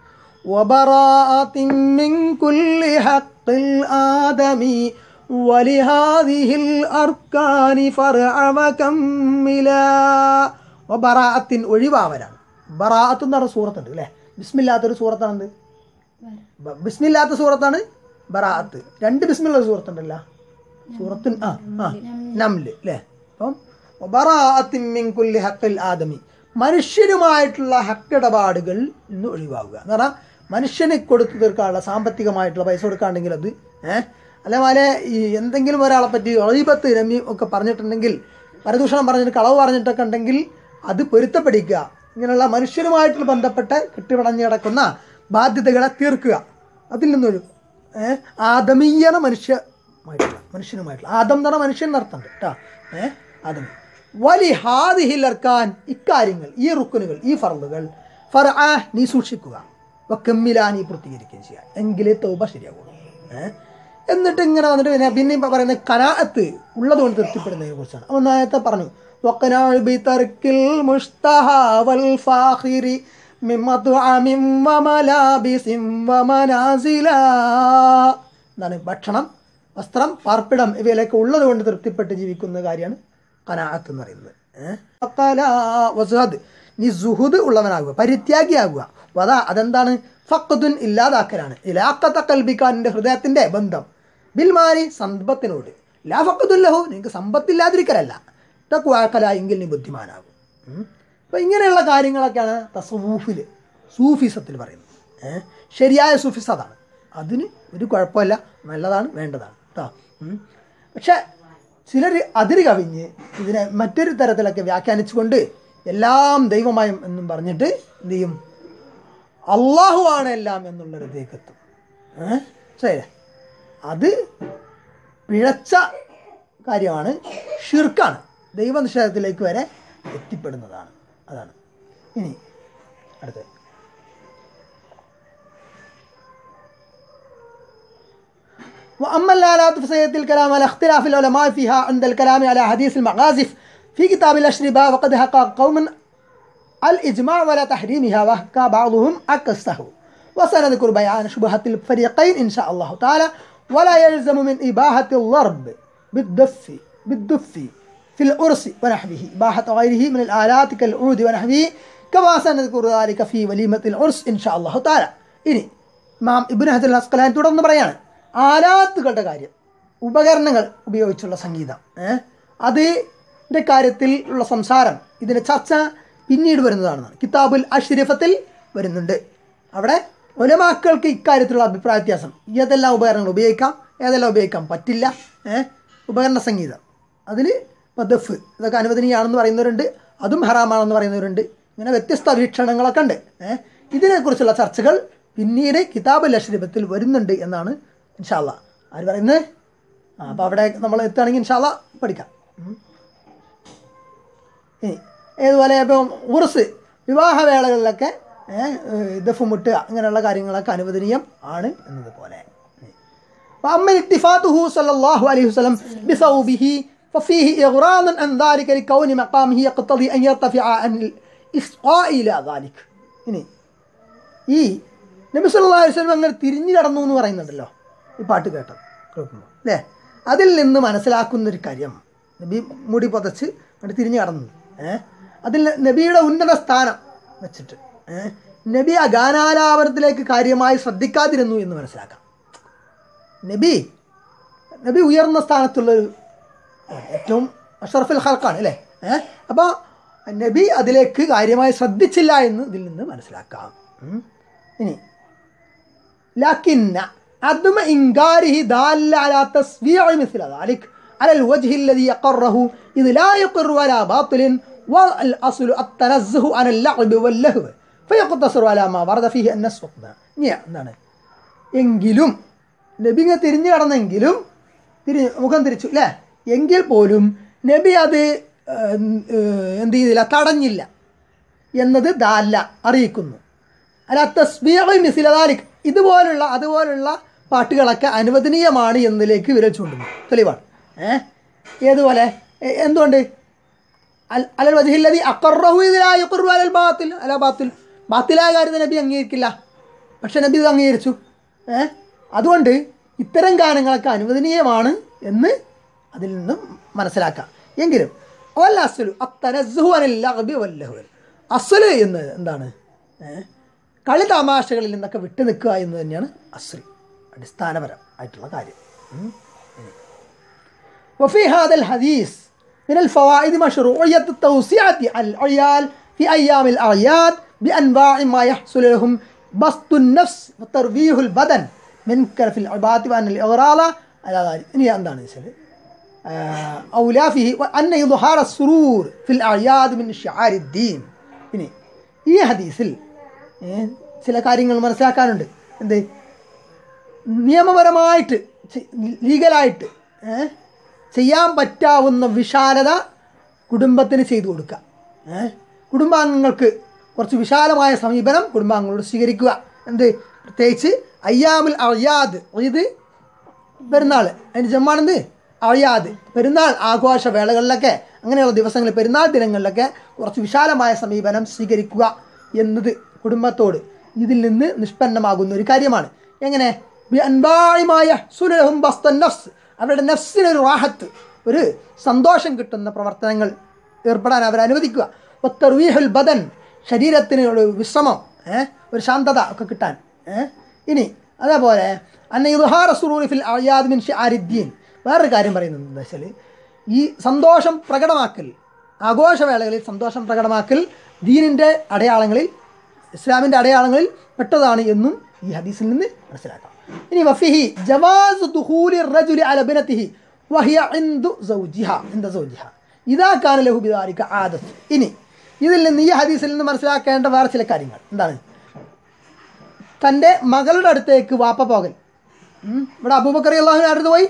وبراءة من كل حق الآدمي ولهذه الأركان فرع وكملا وبراءة ഒഴിവാവലാണ് ബറാഅത്ത് എന്ന് പറഞ്ഞ സൂറത്തുണ്ട് അല്ലേ ബിസ്മില്ലാത്തൊരു സൂറത്താണ് എന്ത് ബ- ബിസ്മില്ലാത്ത സൂറത്താണ് ബറാഅത്ത് രണ്ട് ബിസ്മില്ല ഒരു സൂറത്തുണ്ടല്ലോ സൂറത്ത് ആ ആ നംല് അല്ലേ അപ്പം ബറാഅത്തിൻ മിൻ കുല്ലി ഹഖിൽ ആദമി മനുഷ്യരുമായിട്ടുള്ള ഹക്കിടപാടുകൾ നിന്ന് ഒഴിവാകുക എന്ന് പറഞ്ഞാൽ മനുഷ്യന് കൊടുത്തു തീർക്കാനുള്ള സാമ്പത്തികമായിട്ടുള്ള പൈസ കൊടുക്കാണ്ടെങ്കിൽ അത് ഏഹ് അതേപോലെ ഈ എന്തെങ്കിലും ഒരാളെ പറ്റി അഴീപത്ത് രമ്യം ഒക്കെ പറഞ്ഞിട്ടുണ്ടെങ്കിൽ പരദൂഷണം പറഞ്ഞിട്ട് കളവ് പറഞ്ഞിട്ടൊക്കെ ഉണ്ടെങ്കിൽ അത് പൊരുത്തപ്പെടിക്കുക ഇങ്ങനെയുള്ള മനുഷ്യരുമായിട്ട് ബന്ധപ്പെട്ട് കെട്ടിപടഞ്ഞു കിടക്കുന്ന ബാധ്യതകളെ തീർക്കുക അതിൽ നിന്നൊരു ഏഹ് ആദമീയന മനുഷ്യമായിട്ടുള്ള മനുഷ്യനുമായിട്ടുള്ള ആദം എന്ന് പറഞ്ഞ മനുഷ്യൻ എന്നർത്ഥമുണ്ട് കേട്ടോ ഏഹ് ആദമി വലി ഹാദിഹിലർക്കാൻ ഇക്കാര്യങ്ങൾ ഈ റുക്കുനുകൾ ഈ ഫർദുകൾ ഫർ ആ നീ സൂക്ഷിക്കുക വക്കമ്മില നീ പൂർത്തീകരിക്കുകയും ചെയ്യുക എങ്കിലേ തൗബ ശരിയാകുള്ളൂ ഏഹ് എന്നിട്ട് ഇങ്ങനെ വന്നിട്ട് പിന്നെ പിന്നെ ഇപ്പം പറയുന്നത് കനാഅത്ത് ഉള്ളതുകൊണ്ട് തൃപ്തിപ്പെടുന്നതിനെ കുറിച്ചാണ് അപ്പോൾ നേരത്തെ പറഞ്ഞു وقناع بترك المشتهى والفاخر من مطعم وملابس ومنازلا എന്താണ് ഭക്ഷണം വസ്ത്രം പാർപ്പിടം ഇവയിലൊക്കെ ഉള്ളത് കൊണ്ട് തൃപ്തിപ്പെട്ട് ജീവിക്കുന്ന കാര്യമാണ് കനാഅത്ത് എന്ന് പറയുന്നത് ഏഹ്? വഖാല വസുഹദ്. നീ സുഹുദ് ഉള്ളവനാകുക പരിത്യാഗിയാകുക വധ അതെന്താണ് ഫഖ്ദുൻ ഇല്ലാതാക്കലാണ് ഇലാക്കത്ത കൽബിക്കാൻ നിന്റെ ഹൃദയത്തിന്റെ ബന്ധം ബിൽമാരി സമ്പത്തിനോട് ലാ ഫഖ്ദുൻ ലഹു നിനക്ക് സമ്പത്തില്ലാതിരിക്കലല്ല തക്കുവാക്കല എങ്കിൽ നീ ബുദ്ധിമാനാകും അപ്പോൾ ഇങ്ങനെയുള്ള കാര്യങ്ങളൊക്കെയാണ് തസവൂഫിൽ സൂഫിസത്തിൽ പറയുന്നത് ഏ? ശരിയായ സൂഫിസ് അതാണ് അതിന് ഒരു കുഴപ്പമില്ല നല്ലതാണ് വേണ്ടതാണ് കേട്ടോ ഉം. പക്ഷെ ചിലർ അതിര് കവിഞ്ഞ് ഇതിനെ മറ്റൊരു തരത്തിലൊക്കെ വ്യാഖ്യാനിച്ചുകൊണ്ട് എല്ലാം ദൈവമയം എന്നും പറഞ്ഞിട്ട് എന്ത് ചെയ്യും അള്ളാഹു ആണ് എല്ലാം എന്നുള്ളൊരിതേക്ക് എത്തും ഏഹ് ശരി അത് പിഴച്ച കാര്യമാണ് ഷിർക്കാണ് ദൈവനിഷേധത്തിലേക്ക് വരെ എത്തിപ്പെടുന്നതാണ് അതാണ് ഇനി അടുത്തത് وأما الآلات فسيأتي الكلام على اختلاف العلماء فيها عند الكلام على حديث المغازف في كتاب الأشربة وقد حقق قوم الإجماع ولا تحريمها وحكى بعضهم عكسه وسنذكر بيان شبهة الفريقين إن شاء الله تعالى ولا يلزم من إباحة الضرب بالدف بالدف في الأرس ونحوه إباحة غيره من الآلات كالعود ونحوه كما سنذكر ذلك في وليمة العرس إن شاء الله تعالى ഇനി ഇമാം ഇബ്നു ഹജർ അസ്കലാൻ തുടർന്ന് പറയാണ് ആലാത്തുകളുടെ കാര്യം ഉപകരണങ്ങൾ ഉപയോഗിച്ചുള്ള സംഗീതം ഏഹ് അതിൻ്റെ കാര്യത്തിൽ ഉള്ള സംസാരം ഇതിൻ്റെ ചർച്ച പിന്നീട് വരുന്നതാണെന്നാണ് കിതാബുൽ അഷ്രിഫത്തിൽ വരുന്നുണ്ട് അവിടെ ഒലമാക്കൾക്ക് ഇക്കാര്യത്തിലുള്ള അഭിപ്രായ വ്യത്യാസം ഏതെല്ലാം ഉപകരണങ്ങൾ ഉപയോഗിക്കാം ഏതെല്ലാം ഉപയോഗിക്കാൻ പറ്റില്ല ഏഹ് ഉപകരണ സംഗീതം അതിൽ ഇപ്പോൾ ദഫ് ഇതൊക്കെ അനുവദനീയാണെന്ന് പറയുന്നവരുണ്ട് അതും ഹറാമാണെന്ന് പറയുന്നവരുണ്ട് ഇങ്ങനെ വ്യത്യസ്ത വീക്ഷണങ്ങളൊക്കെ ഉണ്ട് ഏഹ് ഇതിനെക്കുറിച്ചുള്ള ചർച്ചകൾ പിന്നീട് കിതാബുൽ അഷ്രിഫത്തിൽ വരുന്നുണ്ട് എന്നാണ് ഇൻഷാല്ല ആര് പറയുന്നത് ആ അപ്പോൾ അവിടെ നമ്മൾ എത്തുകയാണെങ്കിൽ ഇൻഷാല്ല പഠിക്കാം ഉം. ഇനി ഏതുപോലെ ഇപ്പം ഉറുസ് വിവാഹവേളകളിലൊക്കെ ദഫ് മുട്ടുക ഇങ്ങനെയുള്ള കാര്യങ്ങളൊക്കെ അനുവദനീയം ആണ് എന്നതുപോലെ وأما الاتفاته صلى الله عليه وسلم بثوبه ففيه إغراض عن ذلك لكون مقامه يقتضي أن يرتفع عن الإسقاء إلى ذلك ഇനി ഈ നബി സല്ലല്ലാഹു അലൈഹി വസല്ലം അങ്ങനെ തിരിഞ്ഞു കടന്നു എന്ന് പറയുന്നുണ്ടല്ലോ ഈ പാട്ട് കേട്ടോ കേൾക്കുമ്പോൾ അല്ലേ അതിൽ നിന്ന് മനസ്സിലാക്കുന്ന ഒരു കാര്യം നബി മുടി പുതച്ച് അങ്ങോട്ട് തിരിഞ്ഞു കടന്നു ഏഹ് അതിൽ നബിയുടെ ഉന്നത സ്ഥാനം വെച്ചിട്ട് ഏഹ് നബി ആ ഗാനാലാപനത്തിലേക്ക് കാര്യമായി ശ്രദ്ധിക്കാതിരുന്നു എന്ന് മനസ്സിലാക്കാം നബി നബി ഉയർന്ന സ്ഥാനത്തുള്ളൊരു ആ, ഏറ്റവും അഷറഫുൽ ഹൽക്കാണ് അല്ലേ ഏഹ് അപ്പോൾ നബി അതിലേക്ക് കാര്യമായി ശ്രദ്ധിച്ചില്ല എന്ന് ഇതിൽ നിന്ന് മനസ്സിലാക്കാം ഉം. ഇനി لكن عدم إنكاره دال على تصويع مثل ذلك على الوجه الذي يقره إذ لا يقر ولا باطل والأصل التنزه عن اللعب واللهو فيقتصر على ما ورد فيه النص എന്താണ് എങ്കിലും നബി ഇങ്ങനെ തിരിഞ്ഞു കടന്നെങ്കിലും തിരി മുഖം തിരിച്ചു അല്ലേ എങ്കിൽ പോലും നബി അത് ഏഹ്, ഏഹ്, എന്ത് ചെയ്തില്ല തടഞ്ഞില്ല എന്നത് ദാല്ല അറിയിക്കുന്നു അല്ല തസ്ബീഹ് മിസിലദാലിക് ഇതുപോലുള്ള അതുപോലുള്ള പാട്ടുകളൊക്കെ അനുവദനീയമാണ് എന്നതിലേക്ക് വിരൽ ചൂണ്ടുന്നു തെളിവാണ് ഏഹ് ഏതുപോലെ എ- എന്തുകൊണ്ട് അൽ- അലൽ വജഹില്ലതി അക്കറഹു ഇതിലാ യുഖറു അലൽ ബാത്തിൽ അല ബാത്തിൽ ബാത്തിലായ കാര്യത്തെ നബി അംഗീകരിക്കില്ല പക്ഷെ നബി ഇത് അംഗീകരിച്ചു ഏഹ് അതുകൊണ്ട് ഇത്തരം ഗാനങ്ങളൊക്കെ അനുവദനീയമാണ് എന്ന് അതിൽ നിന്നും മനസ്സിലാക്കാം എങ്കിലും വല്ല അസ്ലു അത്തനസ്സു അനിൽ ലഗ്ബി വല്ലഹു അസ്ല് എന്ന് എന്താണ് ഏഹ് കളി തമാശകളിൽ നിന്നൊക്കെ വിട്ടു നിൽക്കുക എന്ന് തന്നെയാണ് അസ്രി അടിസ്ഥാനപരം ആയിട്ടുള്ള കാര്യം ഉം. وفي هذا الحديث من الفوائد مشروعية التوسعة على العيال في أيام الأعياد بأنواع ما يحصل لهم بسط النفس وترويح البدن من كرف العباد وأن الإغراض على ذلك إني عندنا يسأل أولى فيه وأن إظهار السرور في الأعياد من شعار الدين ഇനി ഈ ഹദീസിൽ ഏ, ചില കാര്യങ്ങൾ മനസ്സിലാക്കാനുണ്ട് എന്ത് നിയമപരമായിട്ട് ചെ- ലീഗലായിട്ട് ഏ, ചെയ്യാൻ പറ്റാവുന്ന വിശാലത കുടുംബത്തിന് ചെയ്തു കൊടുക്കുക ഏ, കുടുംബാംഗങ്ങൾക്ക് കുറച്ച് വിശാലമായ സമീപനം കുടുംബാംഗങ്ങളോട് സ്വീകരിക്കുക എന്ത് പ്രത്യേകിച്ച് അയ്യാമുൽ അയ്യാദ് ഇത് പെരുന്നാൾ അതിന് ജമ്മാണെന്ത് അഴിയാത് പെരുന്നാൾ ആഘോഷ വേളകളിലൊക്കെ അങ്ങനെയുള്ള ദിവസങ്ങളിൽ പെരുന്നാൾ ദിനങ്ങളിലൊക്കെ കുറച്ച് വിശാലമായ സമീപനം സ്വീകരിക്കുക എന്നത് കുടുംബത്തോട് ഇതിൽ നിന്ന് നിഷ്പന്നമാകുന്ന ഒരു കാര്യമാണ് എങ്ങനെ ബി അൻപാഴിമായ സുലഹും ബസ്തൻ നഫ്സ് അവരുടെ നഫ്സിനൊരു റാഹത്ത് ഒരു സന്തോഷം കിട്ടുന്ന പ്രവർത്തനങ്ങൾ ഏർപ്പെടാൻ അവരെ അനുവദിക്കുക ഒത്തർവീഹുൽ ബദൻ ശരീരത്തിന് ഒരു വിശ്രമം ഏ? ഒരു ശാന്തത ഒക്കെ കിട്ടാൻ ഏ? ഇനി അതേപോലെ അന്ന ഇദ്ഹാർ സുറൂറി ഫിൽ അയാദ് മിൻ ഷിആരിദ്ദീൻ വേറൊരു കാര്യം പറയുന്നത് എന്താ വെച്ചാൽ ഈ സന്തോഷം പ്രകടമാക്കൽ ആഘോഷവേളകളിൽ സന്തോഷം പ്രകടമാക്കൽ ദീനിൻ്റെ അടയാളങ്ങളിൽ ഇസ്ലാമിൻ്റെ അടയാളങ്ങളിൽ പെട്ടതാണ് എന്നും ഈ ഹദീസിൽ നിന്ന് മനസ്സിലാക്കാം ഇനി വഫിഹി ജവാസ് ദുഹൂലി റജുലി അലബിനത്തിഹി വഹിയ ഇന്ദു സൗജിഹ ഇന്ദ സൗജിഹ ഇതാ കാന ലഹു ബിദാലിക ആദത്ത് ഇനി ഇതിൽ നിന്ന് ഈ ഹദീസിൽ നിന്ന് മനസ്സിലാക്കേണ്ട വേറെ ചില കാര്യങ്ങൾ എന്താണ് തൻ്റെ മകളുടെ അടുത്തേക്ക് വാപ്പ പോകൽ ഉം. ഇവിടെ അബൂബക്കർ അള്ളാഹുവിന് അടുത്ത് പോയി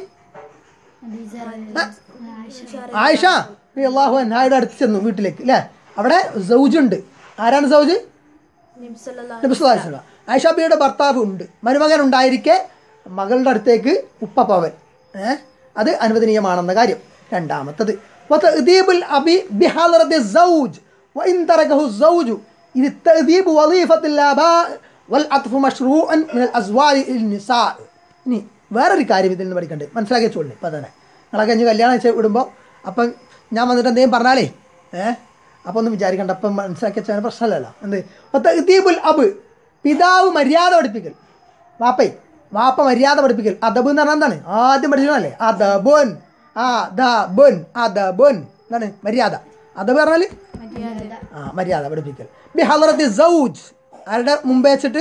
ആയിഷ അള്ളാഹു അൻഹായുടെ അടുത്ത് ചെന്നു വീട്ടിലേക്ക് അല്ലേ അവിടെ സൗജുണ്ട് ആരാണ് സൗജ് നബിസല്ലാ നബിസ്വലാസ്ല ആയിഷാബിയുടെ ഭർത്താവ് ഉണ്ട് മരുമകൻ ഉണ്ടായിരിക്കെ മകളുടെ അടുത്തേക്ക് ഉപ്പ പോവൽ ഏ അത് അനുവദനീയമാണെന്ന കാര്യം രണ്ടാമത്തത് وتأديب الأبي بحضرة الزوج وإن تركه الزوج إذ التأديب وظيفة الآباء والعطف مشروع من الأزواج للنساء ഇനി വേറൊരു കാര്യം ഇതിൽ നിന്ന് പഠിക്കണ്ടേ മനസ്സിലാക്കി വെച്ചോളൂ ഇപ്പം തന്നെ നിങ്ങളൊക്കെ കഴിഞ്ഞ് കല്യാണം വെച്ച് വിടുമ്പോൾ അപ്പം ഞാൻ വന്നിട്ട് എന്തെങ്കിലും പറഞ്ഞാലേ ഏഹ് അപ്പോൾ ഒന്നും വിചാരിക്കണ്ട അപ്പം മനസ്സിലാക്കി വെച്ചാൽ പ്രശ്നമല്ലല്ലോ എന്ത് തഅദീബുൽ അബ് പിതാവ് മര്യാദ പഠിപ്പിക്കൽ വാപ്പേ വാപ്പ മര്യാദ പഠിപ്പിക്കൽ അദബ് എന്ന് പറഞ്ഞാൽ എന്താണ് ആദ്യം പഠിച്ചതല്ലേ അദബുൻ ആ ദബുൻ അദബുൻ എന്താണ് മര്യാദ അദബ് പറഞ്ഞാൽ ആ മര്യാദ പഠിപ്പിക്കൽ ബി ഹലറത്തി സൗജ് ആരുടെ മുമ്പേ വെച്ചിട്ട്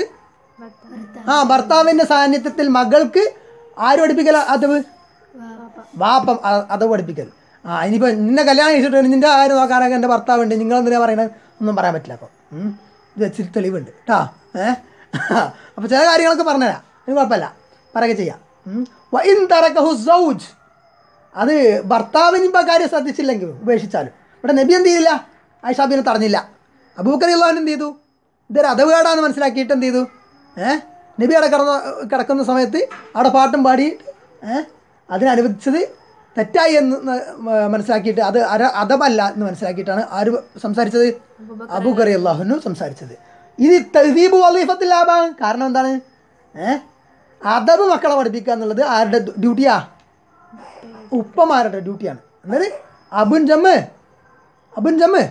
ആ ഭർത്താവിന്റെ സാന്നിധ്യത്തിൽ മകൾക്ക് ആര് പഠിപ്പിക്കല അതവ് വാപ്പം അ- അതവ് പഠിപ്പിക്കൽ ആ ഇനിയിപ്പോൾ നിന്നെ കല്യാണം കഴിച്ചിട്ട് നിന്റെ ആര് നോക്കാനൊക്കെ എൻ്റെ ഭർത്താവുണ്ട് നിങ്ങൾ എന്തിനാ പറയണത് ഒന്നും പറയാൻ പറ്റില്ല അപ്പം ഉം. ഇത് വെച്ചിട്ട് തെളിവുണ്ട് കേട്ടോ ഏ അപ്പോൾ ചില കാര്യങ്ങളൊക്കെ പറഞ്ഞുതരാം അതിന് കുഴപ്പമില്ല പറയുക ചെയ്യാം ഉം. വ ഇൻ തറക്കഹു സൗജ് അത് ഭർത്താവിന് ഇപ്പം കാര്യം ശ്രദ്ധിച്ചില്ലെങ്കിൽ ഉപേക്ഷിച്ചാലും ഇവിടെ നബി എന്ത് ചെയ്തില്ല ആയിഷാബിനെ തടഞ്ഞില്ല അബൂബക്കർ അള്ളാഹൻ എന്ത് ചെയ്തു ഇതൊരു അതവുകേടാന്ന് മനസ്സിലാക്കിയിട്ട് എന്ത് ചെയ്തു ഏഹ് നബി അവിടെ കിടന്ന കിടക്കുന്ന സമയത്ത് അവിടെ പാട്ടും പാടി ഏഹ് അതിനനുവദിച്ചത് തെറ്റായി എന്ന് ന- മ- മനസ്സിലാക്കിയിട്ട് അത് അര അതമല്ല എന്ന് മനസ്സിലാക്കിയിട്ടാണ് ആര് സംസാരിച്ചത് അബൂബക്കർ അള്ളാഹുനു സംസാരിച്ചത് ഇത് തഹദീബ് വലീഫത്തിലാവാൻ കാരണം എന്താണ് ഏഹ് അതബ് മക്കളെ പഠിപ്പിക്കുക എന്നുള്ളത് ആരുടെ ഡ്യൂട്ടിയാ ഉപ്പമാരുടെ ഡ്യൂട്ടിയാണ് അതായത് അബുൻ ജമ്മ് അബുൻ ജമ്മ്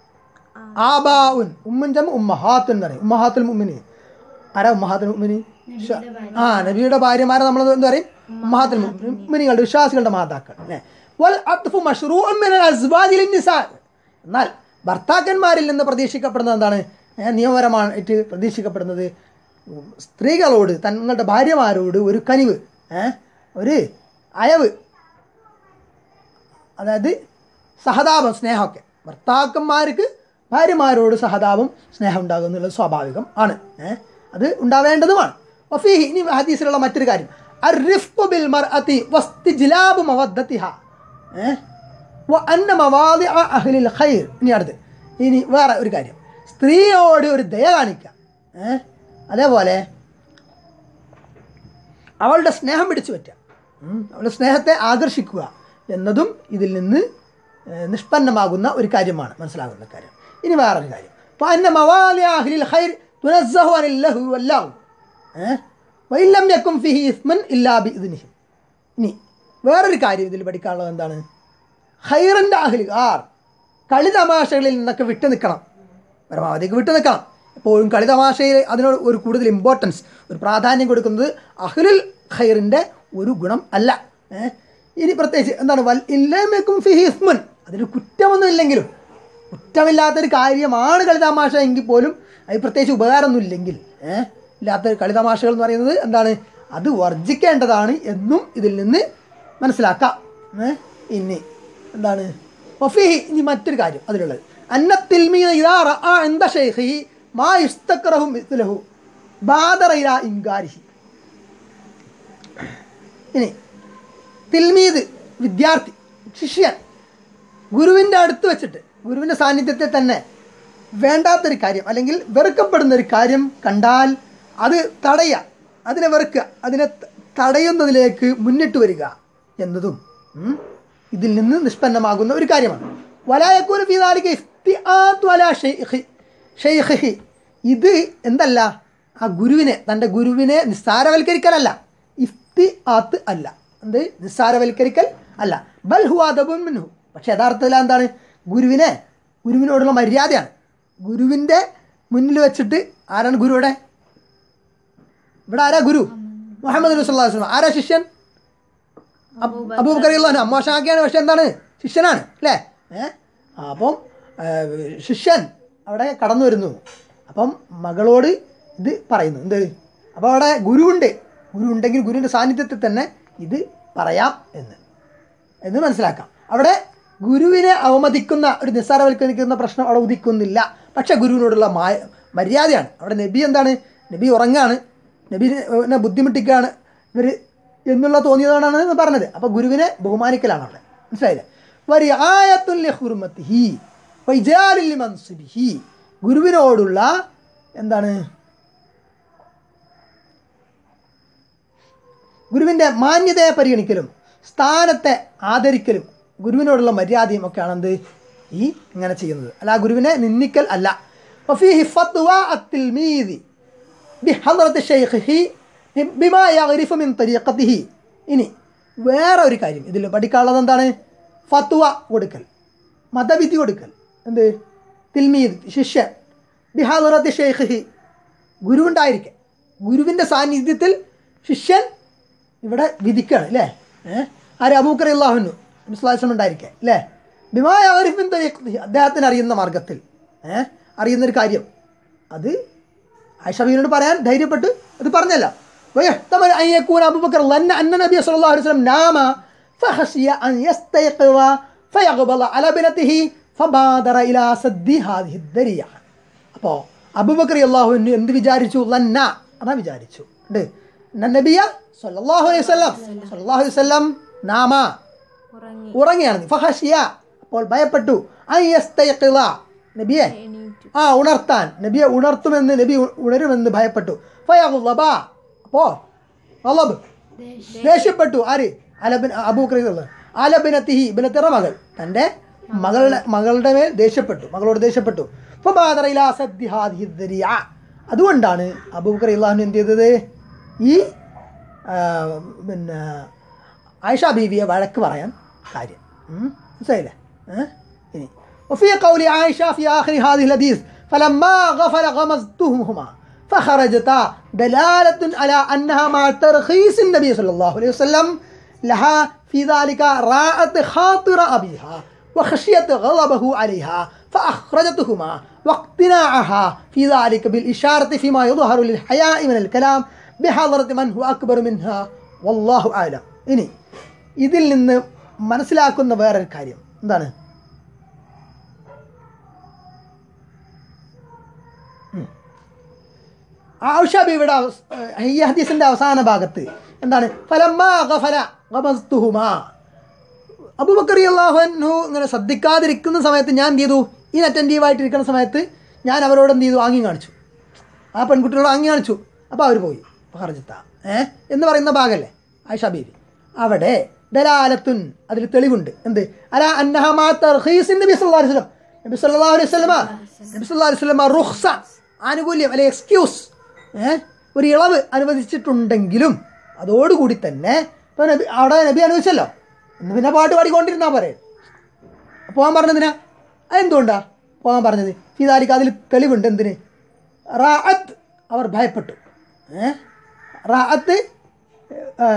ആബാഉൻ ഉമ്മൻ ജമ്മ് ഉമ്മഹാത്തുൻ എന്ന് പറയും ഉമ്മഹാത്തുൽ മുമ്മിനി ആരാ ഉമ്മഹാത്തുൽ മുമ്മിനി ഷ- ആ നബിയുടെ ഭാര്യമാരെ നമ്മൾ എന്ത് പറയും ഉമ്മഹാത്തുൽ മുമ്മിനികളുടെ വിശ്വാസികളുടെ മാതാക്കൾ അല്ലേ വൽ അത്ഫു മഷ്റൂഉൻ മിനൽ അസ്വാജിൽ നിസാ എന്നാൽ ഭർത്താക്കന്മാരിൽ നിന്ന് പ്രതീക്ഷിക്കപ്പെടുന്നത് എന്താണ് ഏ, നിയമപരമായിട്ട് പ്രതീക്ഷിക്കപ്പെടുന്നത് സ്ത്രീകളോട് തങ്ങളുടെ ഭാര്യമാരോട് ഒരു കനിവ് ഏ, ഒരു അയവ് അതായത് സഹതാപം സ്നേഹമൊക്കെ ഭർത്താക്കന്മാർക്ക് ഭാര്യമാരോട് സഹതാപം സ്നേഹം ഉണ്ടാകും എന്നുള്ളത് സ്വാഭാവികം ആണ് ഏഹ് അത് ഉണ്ടാവേണ്ടതുമാണ് വഫീഹി ഇനി ഹദീസിലുള്ള മറ്റൊരു കാര്യം അർറിഫ്ഖു ബിൽ മർഅതി വസ്തിജ്ലാബു മവദ്ദതിഹ ഏഹ് വ അന്ന മവാദിഅ അഹ്ലിൽ ഖൈർ ഇനി അടുത്ത് ഇനി വേറെ ഒരു കാര്യം സ്ത്രീയോട് ഒരു ദയ കാണിക്കുക ഏഹ് അതേപോലെ അവളുടെ സ്നേഹം പിടിച്ചു പറ്റുക ഉം. അവളുടെ സ്നേഹത്തെ ആകർഷിക്കുക എന്നതും ഇതിൽ നിന്ന് ഏഹ്, നിഷ്പന്നമാകുന്ന ഒരു കാര്യമാണ് മനസ്സിലാകുന്ന കാര്യം ഇനി വേറൊരു കാര്യം فأن موالي أهل الخير تنزه عن اللهو واللغو ഏഹ്? وإن لم يكن فيه إثم إلا بإذنهم ഇനി വേറൊരു കാര്യം ഇതിൽ പഠിക്കാനുള്ളത് എന്താണ് ഹൈറിൻ്റെ അഹ്ലി ആർ കളി തമാശകളിൽ നിന്നൊക്കെ വിട്ടു നിൽക്കണം പരമാവധിക്ക് വിട്ടു നിൽക്കണം എപ്പോഴും കളി തമാശയിൽ അതിനോട് ഒരു കൂടുതൽ ഇമ്പോർട്ടൻസ് ഒരു പ്രാധാന്യം കൊടുക്കുന്നത് അഹ്ലുൽ ഖൈറിൻ്റെ ഒരു ഗുണം അല്ല ഏഹ്? ഇനി പ്രത്യേകിച്ച് എന്താണ് വൽ ഇല്ലേക്കും ഫിഹിസ്മുൻ അതിന് കുറ്റമൊന്നും ഇല്ലെങ്കിലും കുറ്റമില്ലാത്തൊരു കാര്യമാണ് കളി തമാശ എങ്കിൽ പോലും അത് പ്രത്യേകിച്ച് ഉപകാരമൊന്നും ഇല്ലെങ്കിൽ ഏഹ് ഇല്ലാത്ത കളി തമാശകൾ എന്ന് പറയുന്നത് എന്താണ് അത് വർജിക്കേണ്ടതാണ് എന്നും ഇതിൽ നിന്ന് മനസ്സിലാക്കാം ഏഹ് ഇനി എന്താണ് വഫീഹി ഇനി മറ്റൊരു കാര്യം അതിലുള്ളത് അന്നത്തിൽ മീന ഇതാ റഅ എന്ത ഷെയ്ഖി മാ ഇസ്തക്റഹു മിസ്ലഹു ബാദറ ഇലാ ഇൻകാരിഹി ഇനി തിൽമീദ് വിദ്യാർത്ഥി ശിഷ്യൻ ഗുരുവിൻ്റെ അടുത്ത് വെച്ചിട്ട് ഗുരുവിൻ്റെ സാന്നിധ്യത്തെ തന്നെ വേണ്ടാത്തൊരു കാര്യം അല്ലെങ്കിൽ വെറുക്കപ്പെടുന്ന ഒരു കാര്യം കണ്ടാൽ അത് തടയുക അതിനെ വെറുക്കുക അതിനെ ത- തടയുന്നതിലേക്ക് മുന്നിട്ട് വരിക എന്നതും ഉം, ഇതിൽ നിന്ന് നിഷ്പന്നമാകുന്ന ഒരു കാര്യമാണ് വലായക്കൂന ഫീദാലിക്ക് ഇഫ്തിആത്ത് വലാ ഷെയ്ഖി ഷെയ്ഖി ഇത് എന്തല്ല ആ ഗുരുവിനെ തൻ്റെ ഗുരുവിനെ നിസ്സാരവൽക്കരിക്കലല്ല ഇഫ്തി ആത്ത് അല്ല എന്ത് നിസ്സാരവൽക്കരിക്കൽ അല്ല ബൽ ഹു അദബുൻ മിൻഹു പക്ഷെ യഥാർത്ഥത്തിൽ എന്താണ് ഗുരുവിനെ ഗുരുവിനോടുള്ള മര്യാദയാണ് ഗുരുവിൻ്റെ മുന്നിൽ വെച്ചിട്ട് ആരാണ് ഗുരുവിടെ ഇവിടെ ആരാ ഗുരു മുഹമ്മദ് നബി സല്ലല്ലാഹു അലൈഹി വസല്ലം ആരാ ശിഷ്യൻ അബൂബക്കർ അള്ളാഹു മോശമാക്കിയാണ് പക്ഷെ എന്താണ് ശിഷ്യനാണ് അല്ലേ ഏഹ് ആ, അപ്പം ആ, ശിഷ്യൻ അവിടെ കടന്നു വരുന്നു അപ്പം മകളോട് ഇത് പറയുന്നു എന്ത് അപ്പോൾ അവിടെ ഗുരുവുണ്ട് ഗുരു ഉണ്ടെങ്കിൽ ഗുരുവിൻ്റെ സാന്നിധ്യത്തിൽ തന്നെ ഇത് പറയാം എന്ന് എന്ന് മനസ്സിലാക്കാം അവിടെ ഗുരുവിനെ അവമതിക്കുന്ന ഒരു നിസ്സാരവൽക്കരിക്കുന്ന പ്രശ്നം അവിടെ ഉദിക്കുന്നില്ല പക്ഷെ ഗുരുവിനോടുള്ള മായ മര്യാദയാണ് അവിടെ നബി എന്താണ് നബി ഉറങ്ങാണ് നബിനെ ബുദ്ധിമുട്ടിക്കുകയാണ് ഇവർ എന്നുള്ള തോന്നിയതാണ് പറഞ്ഞത് അപ്പോൾ ഗുരുവിനെ ബഹുമാനിക്കലാണ് അവിടെ മനസ്സിലായില്ലേ വരി ആയത്തുല്യ ഹുർമത്തിഹി വൈജാലിൽ മൻസുബിഹി ഗുരുവിനോടുള്ള എന്താണ് ഗുരുവിൻ്റെ മാന്യതയെ പരിഗണിക്കലും സ്ഥാനത്തെ ആദരിക്കലും ഗുരുവിനോടുള്ള മര്യാദയും ഒക്കെയാണ് എന്ത് ഈ ഇങ്ങനെ ചെയ്യുന്നത് അല്ല ആ ഗുരുവിനെ നിന്ദിക്കൽ അല്ല وفيه فتوى التلميذ بحضرة شيخه بما يعرف من طريقته ഇനി വേറെ ഒരു കാര്യം ഇതിൽ പഠിക്കാനുള്ളത് എന്താണ് ഫത്വ കൊടുക്കൽ മതവിധി കൊടുക്കൽ എന്ത് തിൽമീദ് ശിഷ്യൻ ബിഹാദറത്ത് ഷെയ്ഖി ഗുരു ഉണ്ടായിരിക്കെ ഗുരുവിൻ്റെ സാന്നിധ്യത്തിൽ ശിഷ്യൻ ഇവിടെ വിധിക്കുകയാണ് അല്ലേ ഏഹ് ആര് അബൂക്കർ അള്ളാഹുനു വിശ്വാസം ഉണ്ടായിരിക്കെ അല്ലേ ബിമായ ആരിഫിൻ തരീഖ് അദ്ദേഹത്തിന് അറിയുന്ന മാർഗത്തിൽ ഏഹ് അറിയുന്നൊരു കാര്യം അത് ആയിഷബീനോട് പറയാൻ ധൈര്യപ്പെട്ട് അത് പറഞ്ഞല്ല ويحتمل أن يكون أبو بكر ظن أن النبي صلى الله عليه وسلم نام فخشي أن يستيقظ فيغبل على ابنته فبادر إلى سد هذه الذريعة അപ്പോൾ അബുബക്കർ അള്ളാഹുവിന് എന്ത് വിചാരിച്ചു ലന്ന എന്നാ വിചാരിച്ചു ഉണ്ട് നബിയ സല്ലല്ലാഹു അലൈഹി വസല്ലം സല്ലല്ലാഹു അലൈഹി വസല്ലം നാമ ഉറങ്ങി ഉറങ്ങിയാണ് ഫഹഷിയ അപ്പോൾ ഭയപ്പെട്ടു അയ്യസ്തയഖിള നബിയെ എണീറ്റു ആ ഉണർത്താൻ നബിയെ ഉണർത്തുമെന്ന് നബി ഉ- ഉണരുമെന്ന് ഭയപ്പെട്ടു ഫയഗുളബ അപ്പോൾ അലബ് ദേഷ്യപ്പെട്ടു ആര് അലബിൻ അബൂക്രീദ് അലബിനത്തിഹി ഇബിനത്തിറ മകൾ തൻ്റെ മകളുടെ മകളുടെ മേൽ ദേഷ്യപ്പെട്ടു മകളോട് ദേഷ്യപ്പെട്ടു ഫബാദറ ഇലാ സദ്ദി ഹാദിഹി ദരിയ. അതുകൊണ്ടാണ് അബൂബക്കർ ഇള്ളാഹു എന്ത് ചെയ്തത് ഈ ആ, പിന്നെ ആയിഷ ബീവിയെ വഴക്ക് പറയാൻ കാര്യം ഉം? മനസ്സിലായില്ലേ ഏ? ഇനി وفي قول عائشة في آخر هذه الحديث فلما غفل غمزتهما فخرجتا دلالة على أنها مع ترخيص النبي صلى الله عليه وسلم لها في ذلك راءت خاطر أبيها وخشيت غضبه عليها فأخرجتهما واقتناعها في ذلك بالإشارة فيما يظهر للحياء من الكلام بحضرة من هو أكبر منها والله أعلم ഇനി ഇതിൽ നിന്ന് മനസ്സിലാക്കുന്ന വേറൊരു കാര്യം എന്താണ് ആയിഷ ബീവിയുടെ അവസ്- ഏഹ് ഈ ഹദീസിന്റെ അവസാന ഭാഗത്ത് എന്താണ് ഫലമ്മാ ഗഫല ഗമസ്തുഹുമാ അബൂബക്കർ അള്ളാഹുനു ഇങ്ങനെ ശ്രദ്ധിക്കാതിരിക്കുന്ന സമയത്ത് ഞാൻ എന്ത് ചെയ്തു ഈ അറ്റൻറ്റീവായിട്ടിരിക്കുന്ന സമയത്ത് ഞാൻ അവരോട് എന്ത് ചെയ്തു ആംഗ്യം കാണിച്ചു ആ പെൺകുട്ടികളോട് ആംഗ്യം കാണിച്ചു അപ്പോൾ അവർ പോയി ഹർജിത്ത ഏ എന്ന് പറയുന്ന ഭാഗമല്ലേ ആയിഷ ബീവി അവിടെ ദലാലത്തുൻ അതിൽ തെളിവുണ്ട് എന്ത് അല അന്നഹമാ തർഹീസ് നബി സല്ലല്ലാഹു അലൈഹി വസല്ലം നബി സല്ലല്ലാഹു അലൈഹി വസല്ലമ നബി സല്ലല്ലാഹു അലൈഹി വസല്ലമ റുഖ്സ ആനുകൂല്യം അല്ലെ എക്സ്ക്യൂസ് ഏ ഒരു ഇളവ് അനുവദിച്ചിട്ടുണ്ടെങ്കിലും അതോടുകൂടി തന്നെ ഇപ്പോൾ നബി അവിടെ നബി അനുവദിച്ചല്ലോ ഇന്ന് പിന്നെ പാട്ട് പാടിക്കൊണ്ടിരുന്നാൽ പോരെ പോകാൻ പറഞ്ഞതിനാ അതെന്തുകൊണ്ടാ പോകാൻ പറഞ്ഞത് ഫിദാലിക്ക് അതിൽ തെളിവുണ്ട് എന്തിന് റാഅത്ത് അവർ ഭയപ്പെട്ടു ഏ റാഅത്ത് ഏ,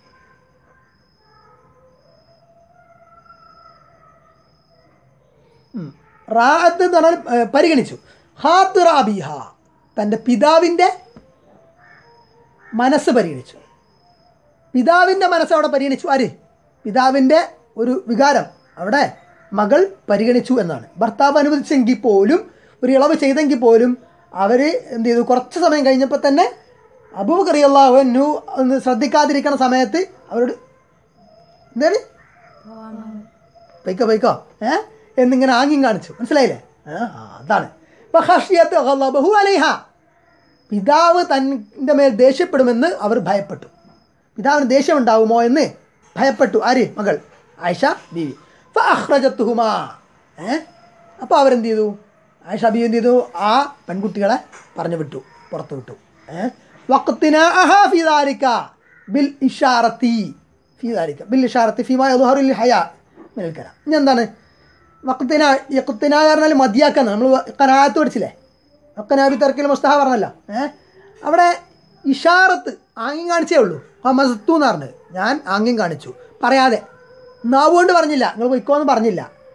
ഉം. റാഅത്ത് എന്ന് പറഞ്ഞാൽ ഏ, പരിഗണിച്ചു ഹാത്ത് റാബിഹ തൻ്റെ പിതാവിൻ്റെ മനസ്സ് പരിഗണിച്ചു പിതാവിൻ്റെ മനസ്സ് അവിടെ പരിഗണിച്ചു ആര് പിതാവിൻ്റെ ഒരു വികാരം അവിടെ മകൾ പരിഗണിച്ചു എന്നാണ് ഭർത്താവ് അനുവദിച്ചെങ്കിൽ പോലും ഒരു ഇളവ് ചെയ്തെങ്കിൽ പോലും അവർ എന്ത് ചെയ്തു കുറച്ച് സമയം കഴിഞ്ഞപ്പോൾ തന്നെ അബൂബക്കറിയല്ലാഹു ഒന്ന് ശ്രദ്ധിക്കാതിരിക്കണ സമയത്ത് അവരോട് എന്താണ് പൊയ്ക്കോ പൊയ്ക്കോ ഏ എന്നിങ്ങനെ ആംഗ്യം കാണിച്ചു മനസ്സിലായില്ലേ ഏ, ആ, അതാണ് ഫഖഷിയത്ത് ഗളബഹു അലൈഹ. പിതാവ് തൻ്റെ മേൽ ദേഷ്യപ്പെടുമെന്ന് അവർ ഭയപ്പെട്ടു പിതാവിന് ദേഷ്യമുണ്ടാവുമോ എന്ന് ഭയപ്പെട്ടു ആര് മകൾ ആയിഷ ബീവി ഫഅഖ്റജത്തുഹുമാ ഏ അപ്പോൾ അവരെന്ത് ചെയ്തു ആയിഷ ബീവി എന്ത് ചെയ്തു ആ പെൺകുട്ടികളെ പറഞ്ഞു വിട്ടു പുറത്തു വിട്ടു ഏ വഖ്തിനാഅഹ ഫീ ദാലിക ബിൽ ഇഷാറത്തി ഫീ ദാലിക ബിൽ ഇഷാറത്തി ഫീമാ യദ്ഹറു ലിൽ ഹയാ മിനൽ കലാം ഇനി എന്താണ് വഖ്തിന യഖ്തിന പറഞ്ഞാൽ മതിയാക്കാന്ന് നമ്മൾ കനാത്ത് പഠിച്ചില്ലേ ഒക്കനാബി തർക്കിൽ മുസ്തഹ പറഞ്ഞല്ലോ ഏ അവിടെ ഇഷാറത്ത് ആംഗ്യം കാണിച്ചേ ഉള്ളൂ ഹമസത്തു എന്ന് പറഞ്ഞത് ഞാൻ ആംഗ്യം കാണിച്ചു പറയാതെ നാവ് കൊണ്ട് പറഞ്ഞില്ല നിങ്ങൾ പൊയ്ക്കോന്ന് പറഞ്ഞില്ല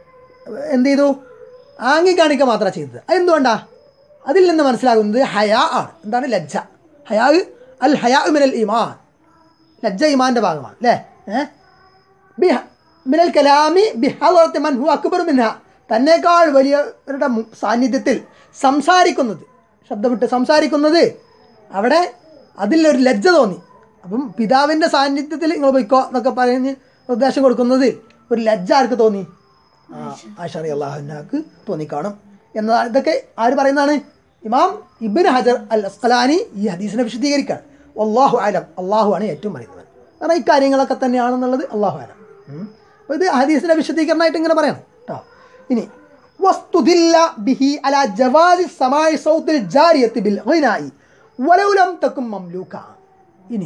എന്ത് ചെയ്തു ആംഗി കാണിക്കുക മാത്രമാണ് ചെയ്തത് അതെന്തുകൊണ്ടാ അതിൽ നിന്ന് മനസ്സിലാകുന്നത് ഹയാ ആണ് എന്താണ് ലജ്ജ ഹയാ അൽ ഹയാ മിനൽ ഇമാൻ ലജ്ജ ഇമാൻ്റെ ഭാഗമാണ് അല്ലേ ഏഹ് ബിഹ- മിനൽ കലാമി ബിഹദറത്തി മൻ ഹു അക്ബർ മിൻഹ തന്നേക്കാൾ വലിയവരുടെ മു- സാന്നിധ്യത്തിൽ സംസാരിക്കുന്നത് ശബ്ദമിട്ട് സംസാരിക്കുന്നത് അവിടെ അതിലൊരു ലജ്ജ തോന്നി അപ്പം പിതാവിൻ്റെ സാന്നിധ്യത്തിൽ നിങ്ങൾ പോയിക്കോ എന്നൊക്കെ പറഞ്ഞ് നിർദ്ദേശം കൊടുക്കുന്നത് ഒരു ലജ്ജ ആർക്ക് തോന്നി ആഷറി അള്ളാഹുനാക്ക് തോന്നിക്കാണും എന്നതാണ് ഇതൊക്കെ ആര് പറയുന്നതാണ് ഇമാം ഇബിൻ ഹജർ അൽ അസ്കലാനി ഈ ഹദീസിനെ വിശദീകരിക്കുകയാണ് അള്ളാഹു ആലം അള്ളാഹു ആണ് ഏറ്റവും പറയുന്നത് കാരണം ഈ കാര്യങ്ങളൊക്കെ തന്നെയാണെന്നുള്ളത് അള്ളാഹു ആലം അപ്പോൾ ഇത് ഹദീസിൻ്റെ വിശദീകരണമായിട്ട് ഇങ്ങനെ പറയണം കേട്ടോ ഇനി വസ്തുതില്ല ബിഹി അല ജവാസി സമായി സൗത്തിൽ ജാരിയത്ത് ബിൽ ഗിനായി വലൗലം തക്കും മംലൂക്ക ഇനി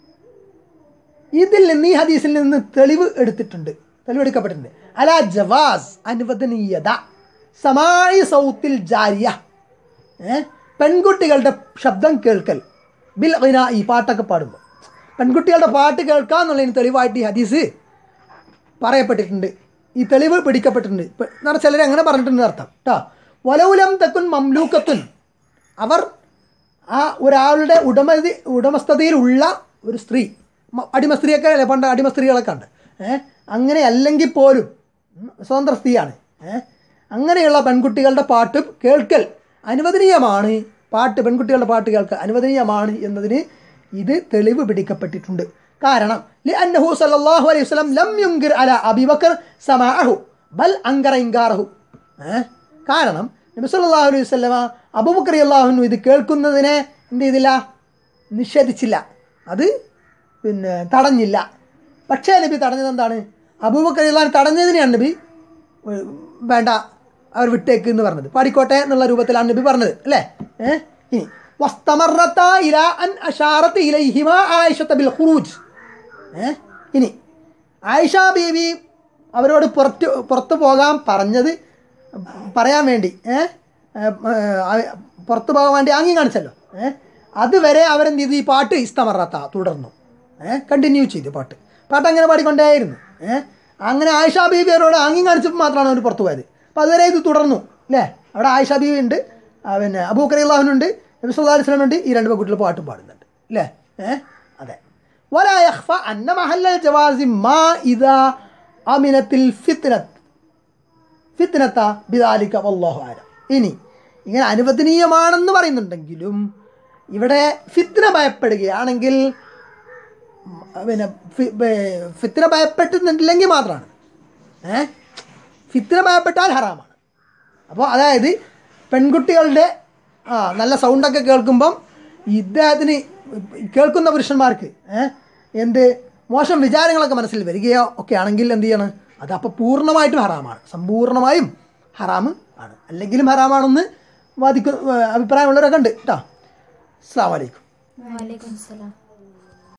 ഇതിൽ നിന്ന് ഈ ഹദീസിൽ നിന്ന് തെളിവ് എടുത്തിട്ടുണ്ട് തെളിവെടുക്കപ്പെട്ടിട്ടുണ്ട് അല ജവാസ് അനുവദനീയത സമായി സൗത്തിൽ ജാരിയ ഏ? പെൺകുട്ടികളുടെ ശബ്ദം കേൾക്കൽ ബിൽ ഖിന ഈ പാട്ടൊക്കെ പാടുമ്പോൾ പെൺകുട്ടികളുടെ പാട്ട് കേൾക്കുക എന്നുള്ളതിന് തെളിവായിട്ട് ഈ ഹദീസ് പറയപ്പെട്ടിട്ടുണ്ട് ഈ തെളിവ് പിടിക്കപ്പെട്ടിട്ടുണ്ട് ഇപ്പം എന്ന് പറഞ്ഞാൽ ചിലർ അങ്ങനെ പറഞ്ഞിട്ടുണ്ട് അർത്ഥം കേട്ടോ വലൗലം തെക്കുൻ മംലൂക്കത്തുൻ അവർ ആ ഒരാളുടെ ഉടമതി ഉടമസ്ഥതയിലുള്ള ഒരു സ്ത്രീ മ- അടിമ സ്ത്രീയൊക്കെ അല്ലേ പണ്ട് അടിമ സ്ത്രീകളൊക്കെ ഉണ്ട് ഏഹ് അങ്ങനെ അല്ലെങ്കിൽ പോലും ഉം, സ്വതന്ത്ര സ്ത്രീയാണ് ഏഹ് അങ്ങനെയുള്ള പെൺകുട്ടികളുടെ പാട്ട് കേൾക്കൽ അനുവദനീയമാണ് പാട്ട് പെൺകുട്ടികളുടെ പാട്ട് കേൾക്കൽ അനുവദനീയമാണ് എന്നതിന് ഇത് തെളിവ് പിടിക്കപ്പെട്ടിട്ടുണ്ട് കാരണം لأنه صلى الله عليه وسلم لم ينكر على أبي بكر سماعه بل أنكر إنكاره ഏഹ് കാരണം നബി സല്ലല്ലാഹു അലൈഹി വസല്ലമ അബൂബക്കർ അള്ളാഹുനു ഇത് കേൾക്കുന്നതിനെ എന്ത് ചെയ്തില്ല നിഷേധിച്ചില്ല അത് പിന്നെ തടഞ്ഞില്ല പക്ഷേ നബി തടഞ്ഞത് എന്താണ് അബൂബക്കർ അള്ളാഹു തടഞ്ഞതിനെയാണ് നബി ഏഹ്, വേണ്ട അവർ വിട്ടേക്ക് എന്ന് പറഞ്ഞത് പാടിക്കോട്ടെ എന്നുള്ള രൂപത്തിലാണ് നബി പറഞ്ഞത് അല്ലേ ഏഹ് ഇനി വസ്തമറത്ത ഇല അൻ അഷാറത്ത് ഇലൈഹിമ ആയിഷത്ത ബിൽ ഖുറൂജ് ഏഹ് ഇനി ആയിഷ ബീവി അവരോട് പുറത്ത് പുറത്ത് പോകാൻ പറഞ്ഞത് പറയാൻ വേണ്ടി ഏഹ് പുറത്ത് പോകാൻ വേണ്ടി ആംഗ്യം കാണിച്ചല്ലോ ഏഹ് അതുവരെ അവരെന്ത് ചെയ്തു ഈ പാട്ട് ഇസ്തമറാത്ത തുടർന്നു ഏഹ് കണ്ടിന്യൂ ചെയ്തു പാട്ട് പാട്ട് അങ്ങനെ പാടിക്കൊണ്ടേയിരുന്നു ഏഹ് അങ്ങനെ ആയിഷ ബീബി അവരോട് ആംഗ്യം കാണിച്ചപ്പോൾ മാത്രമാണ് അവർ പുറത്ത് പോയത് അപ്പോൾ അതുവരെ ഇത് തുടർന്നു അല്ലേ അവിടെ ആയിഷ ബീവി ഉണ്ട് ആ, പിന്നെ അബൂക്കർ അള്ളാഹുനുണ്ട് നബി സല്ലല്ലാഹു അലൈഹി വസല്ലം ഉണ്ട് ഈ രണ്ട് പെൺകുട്ടികൾ പാട്ടും പാടുന്നുണ്ട് അല്ലേ ഏഹ് അതെ ولا يخفى أن محل الجواز ما إذا أمنت الفتنة ഫിത്നത്ത ബിദാലിക്ക വല്ലാഹു ആലം ഇനി ഇങ്ങനെ അനുവദനീയമാണെന്ന് പറയുന്നുണ്ടെങ്കിലും ഇവിടെ ഫിത്ന ഭയപ്പെടുകയാണെങ്കിൽ ഉം, പിന്നെ ഫി- ബേ- ഫിത്ന ഭയപ്പെട്ടിട്ടില്ലെങ്കിൽ മാത്രമാണ് ഏ ഫിത്ന ഭയപ്പെട്ടാൽ ഹറാമാണ് അപ്പോൾ അതായത് പെൺകുട്ടികളുടെ ആ നല്ല സൗണ്ടൊക്കെ കേൾക്കുമ്പം ഇദ്ദേഹത്തിന് കേൾക്കുന്ന പുരുഷന്മാർക്ക് ഏ, എന്ത് മോശം വിചാരങ്ങളൊക്കെ മനസ്സിൽ വരികയോ ഒക്കെ ആണെങ്കിൽ എന്ത് ചെയ്യണം അത് അപ്പോൾ പൂർണ്ണമായിട്ടും ഹറാമാണ് സമ്പൂർണ്ണമായും ഹറാമ് ആണ് അല്ലെങ്കിലും ഹറാമാണെന്ന് വാദിക്കുന്ന അഭിപ്രായമുള്ളവരൊക്കെ ഉണ്ട് കേട്ടോ അസ്സാം വലൈക്കും വലൈക്കും സലാം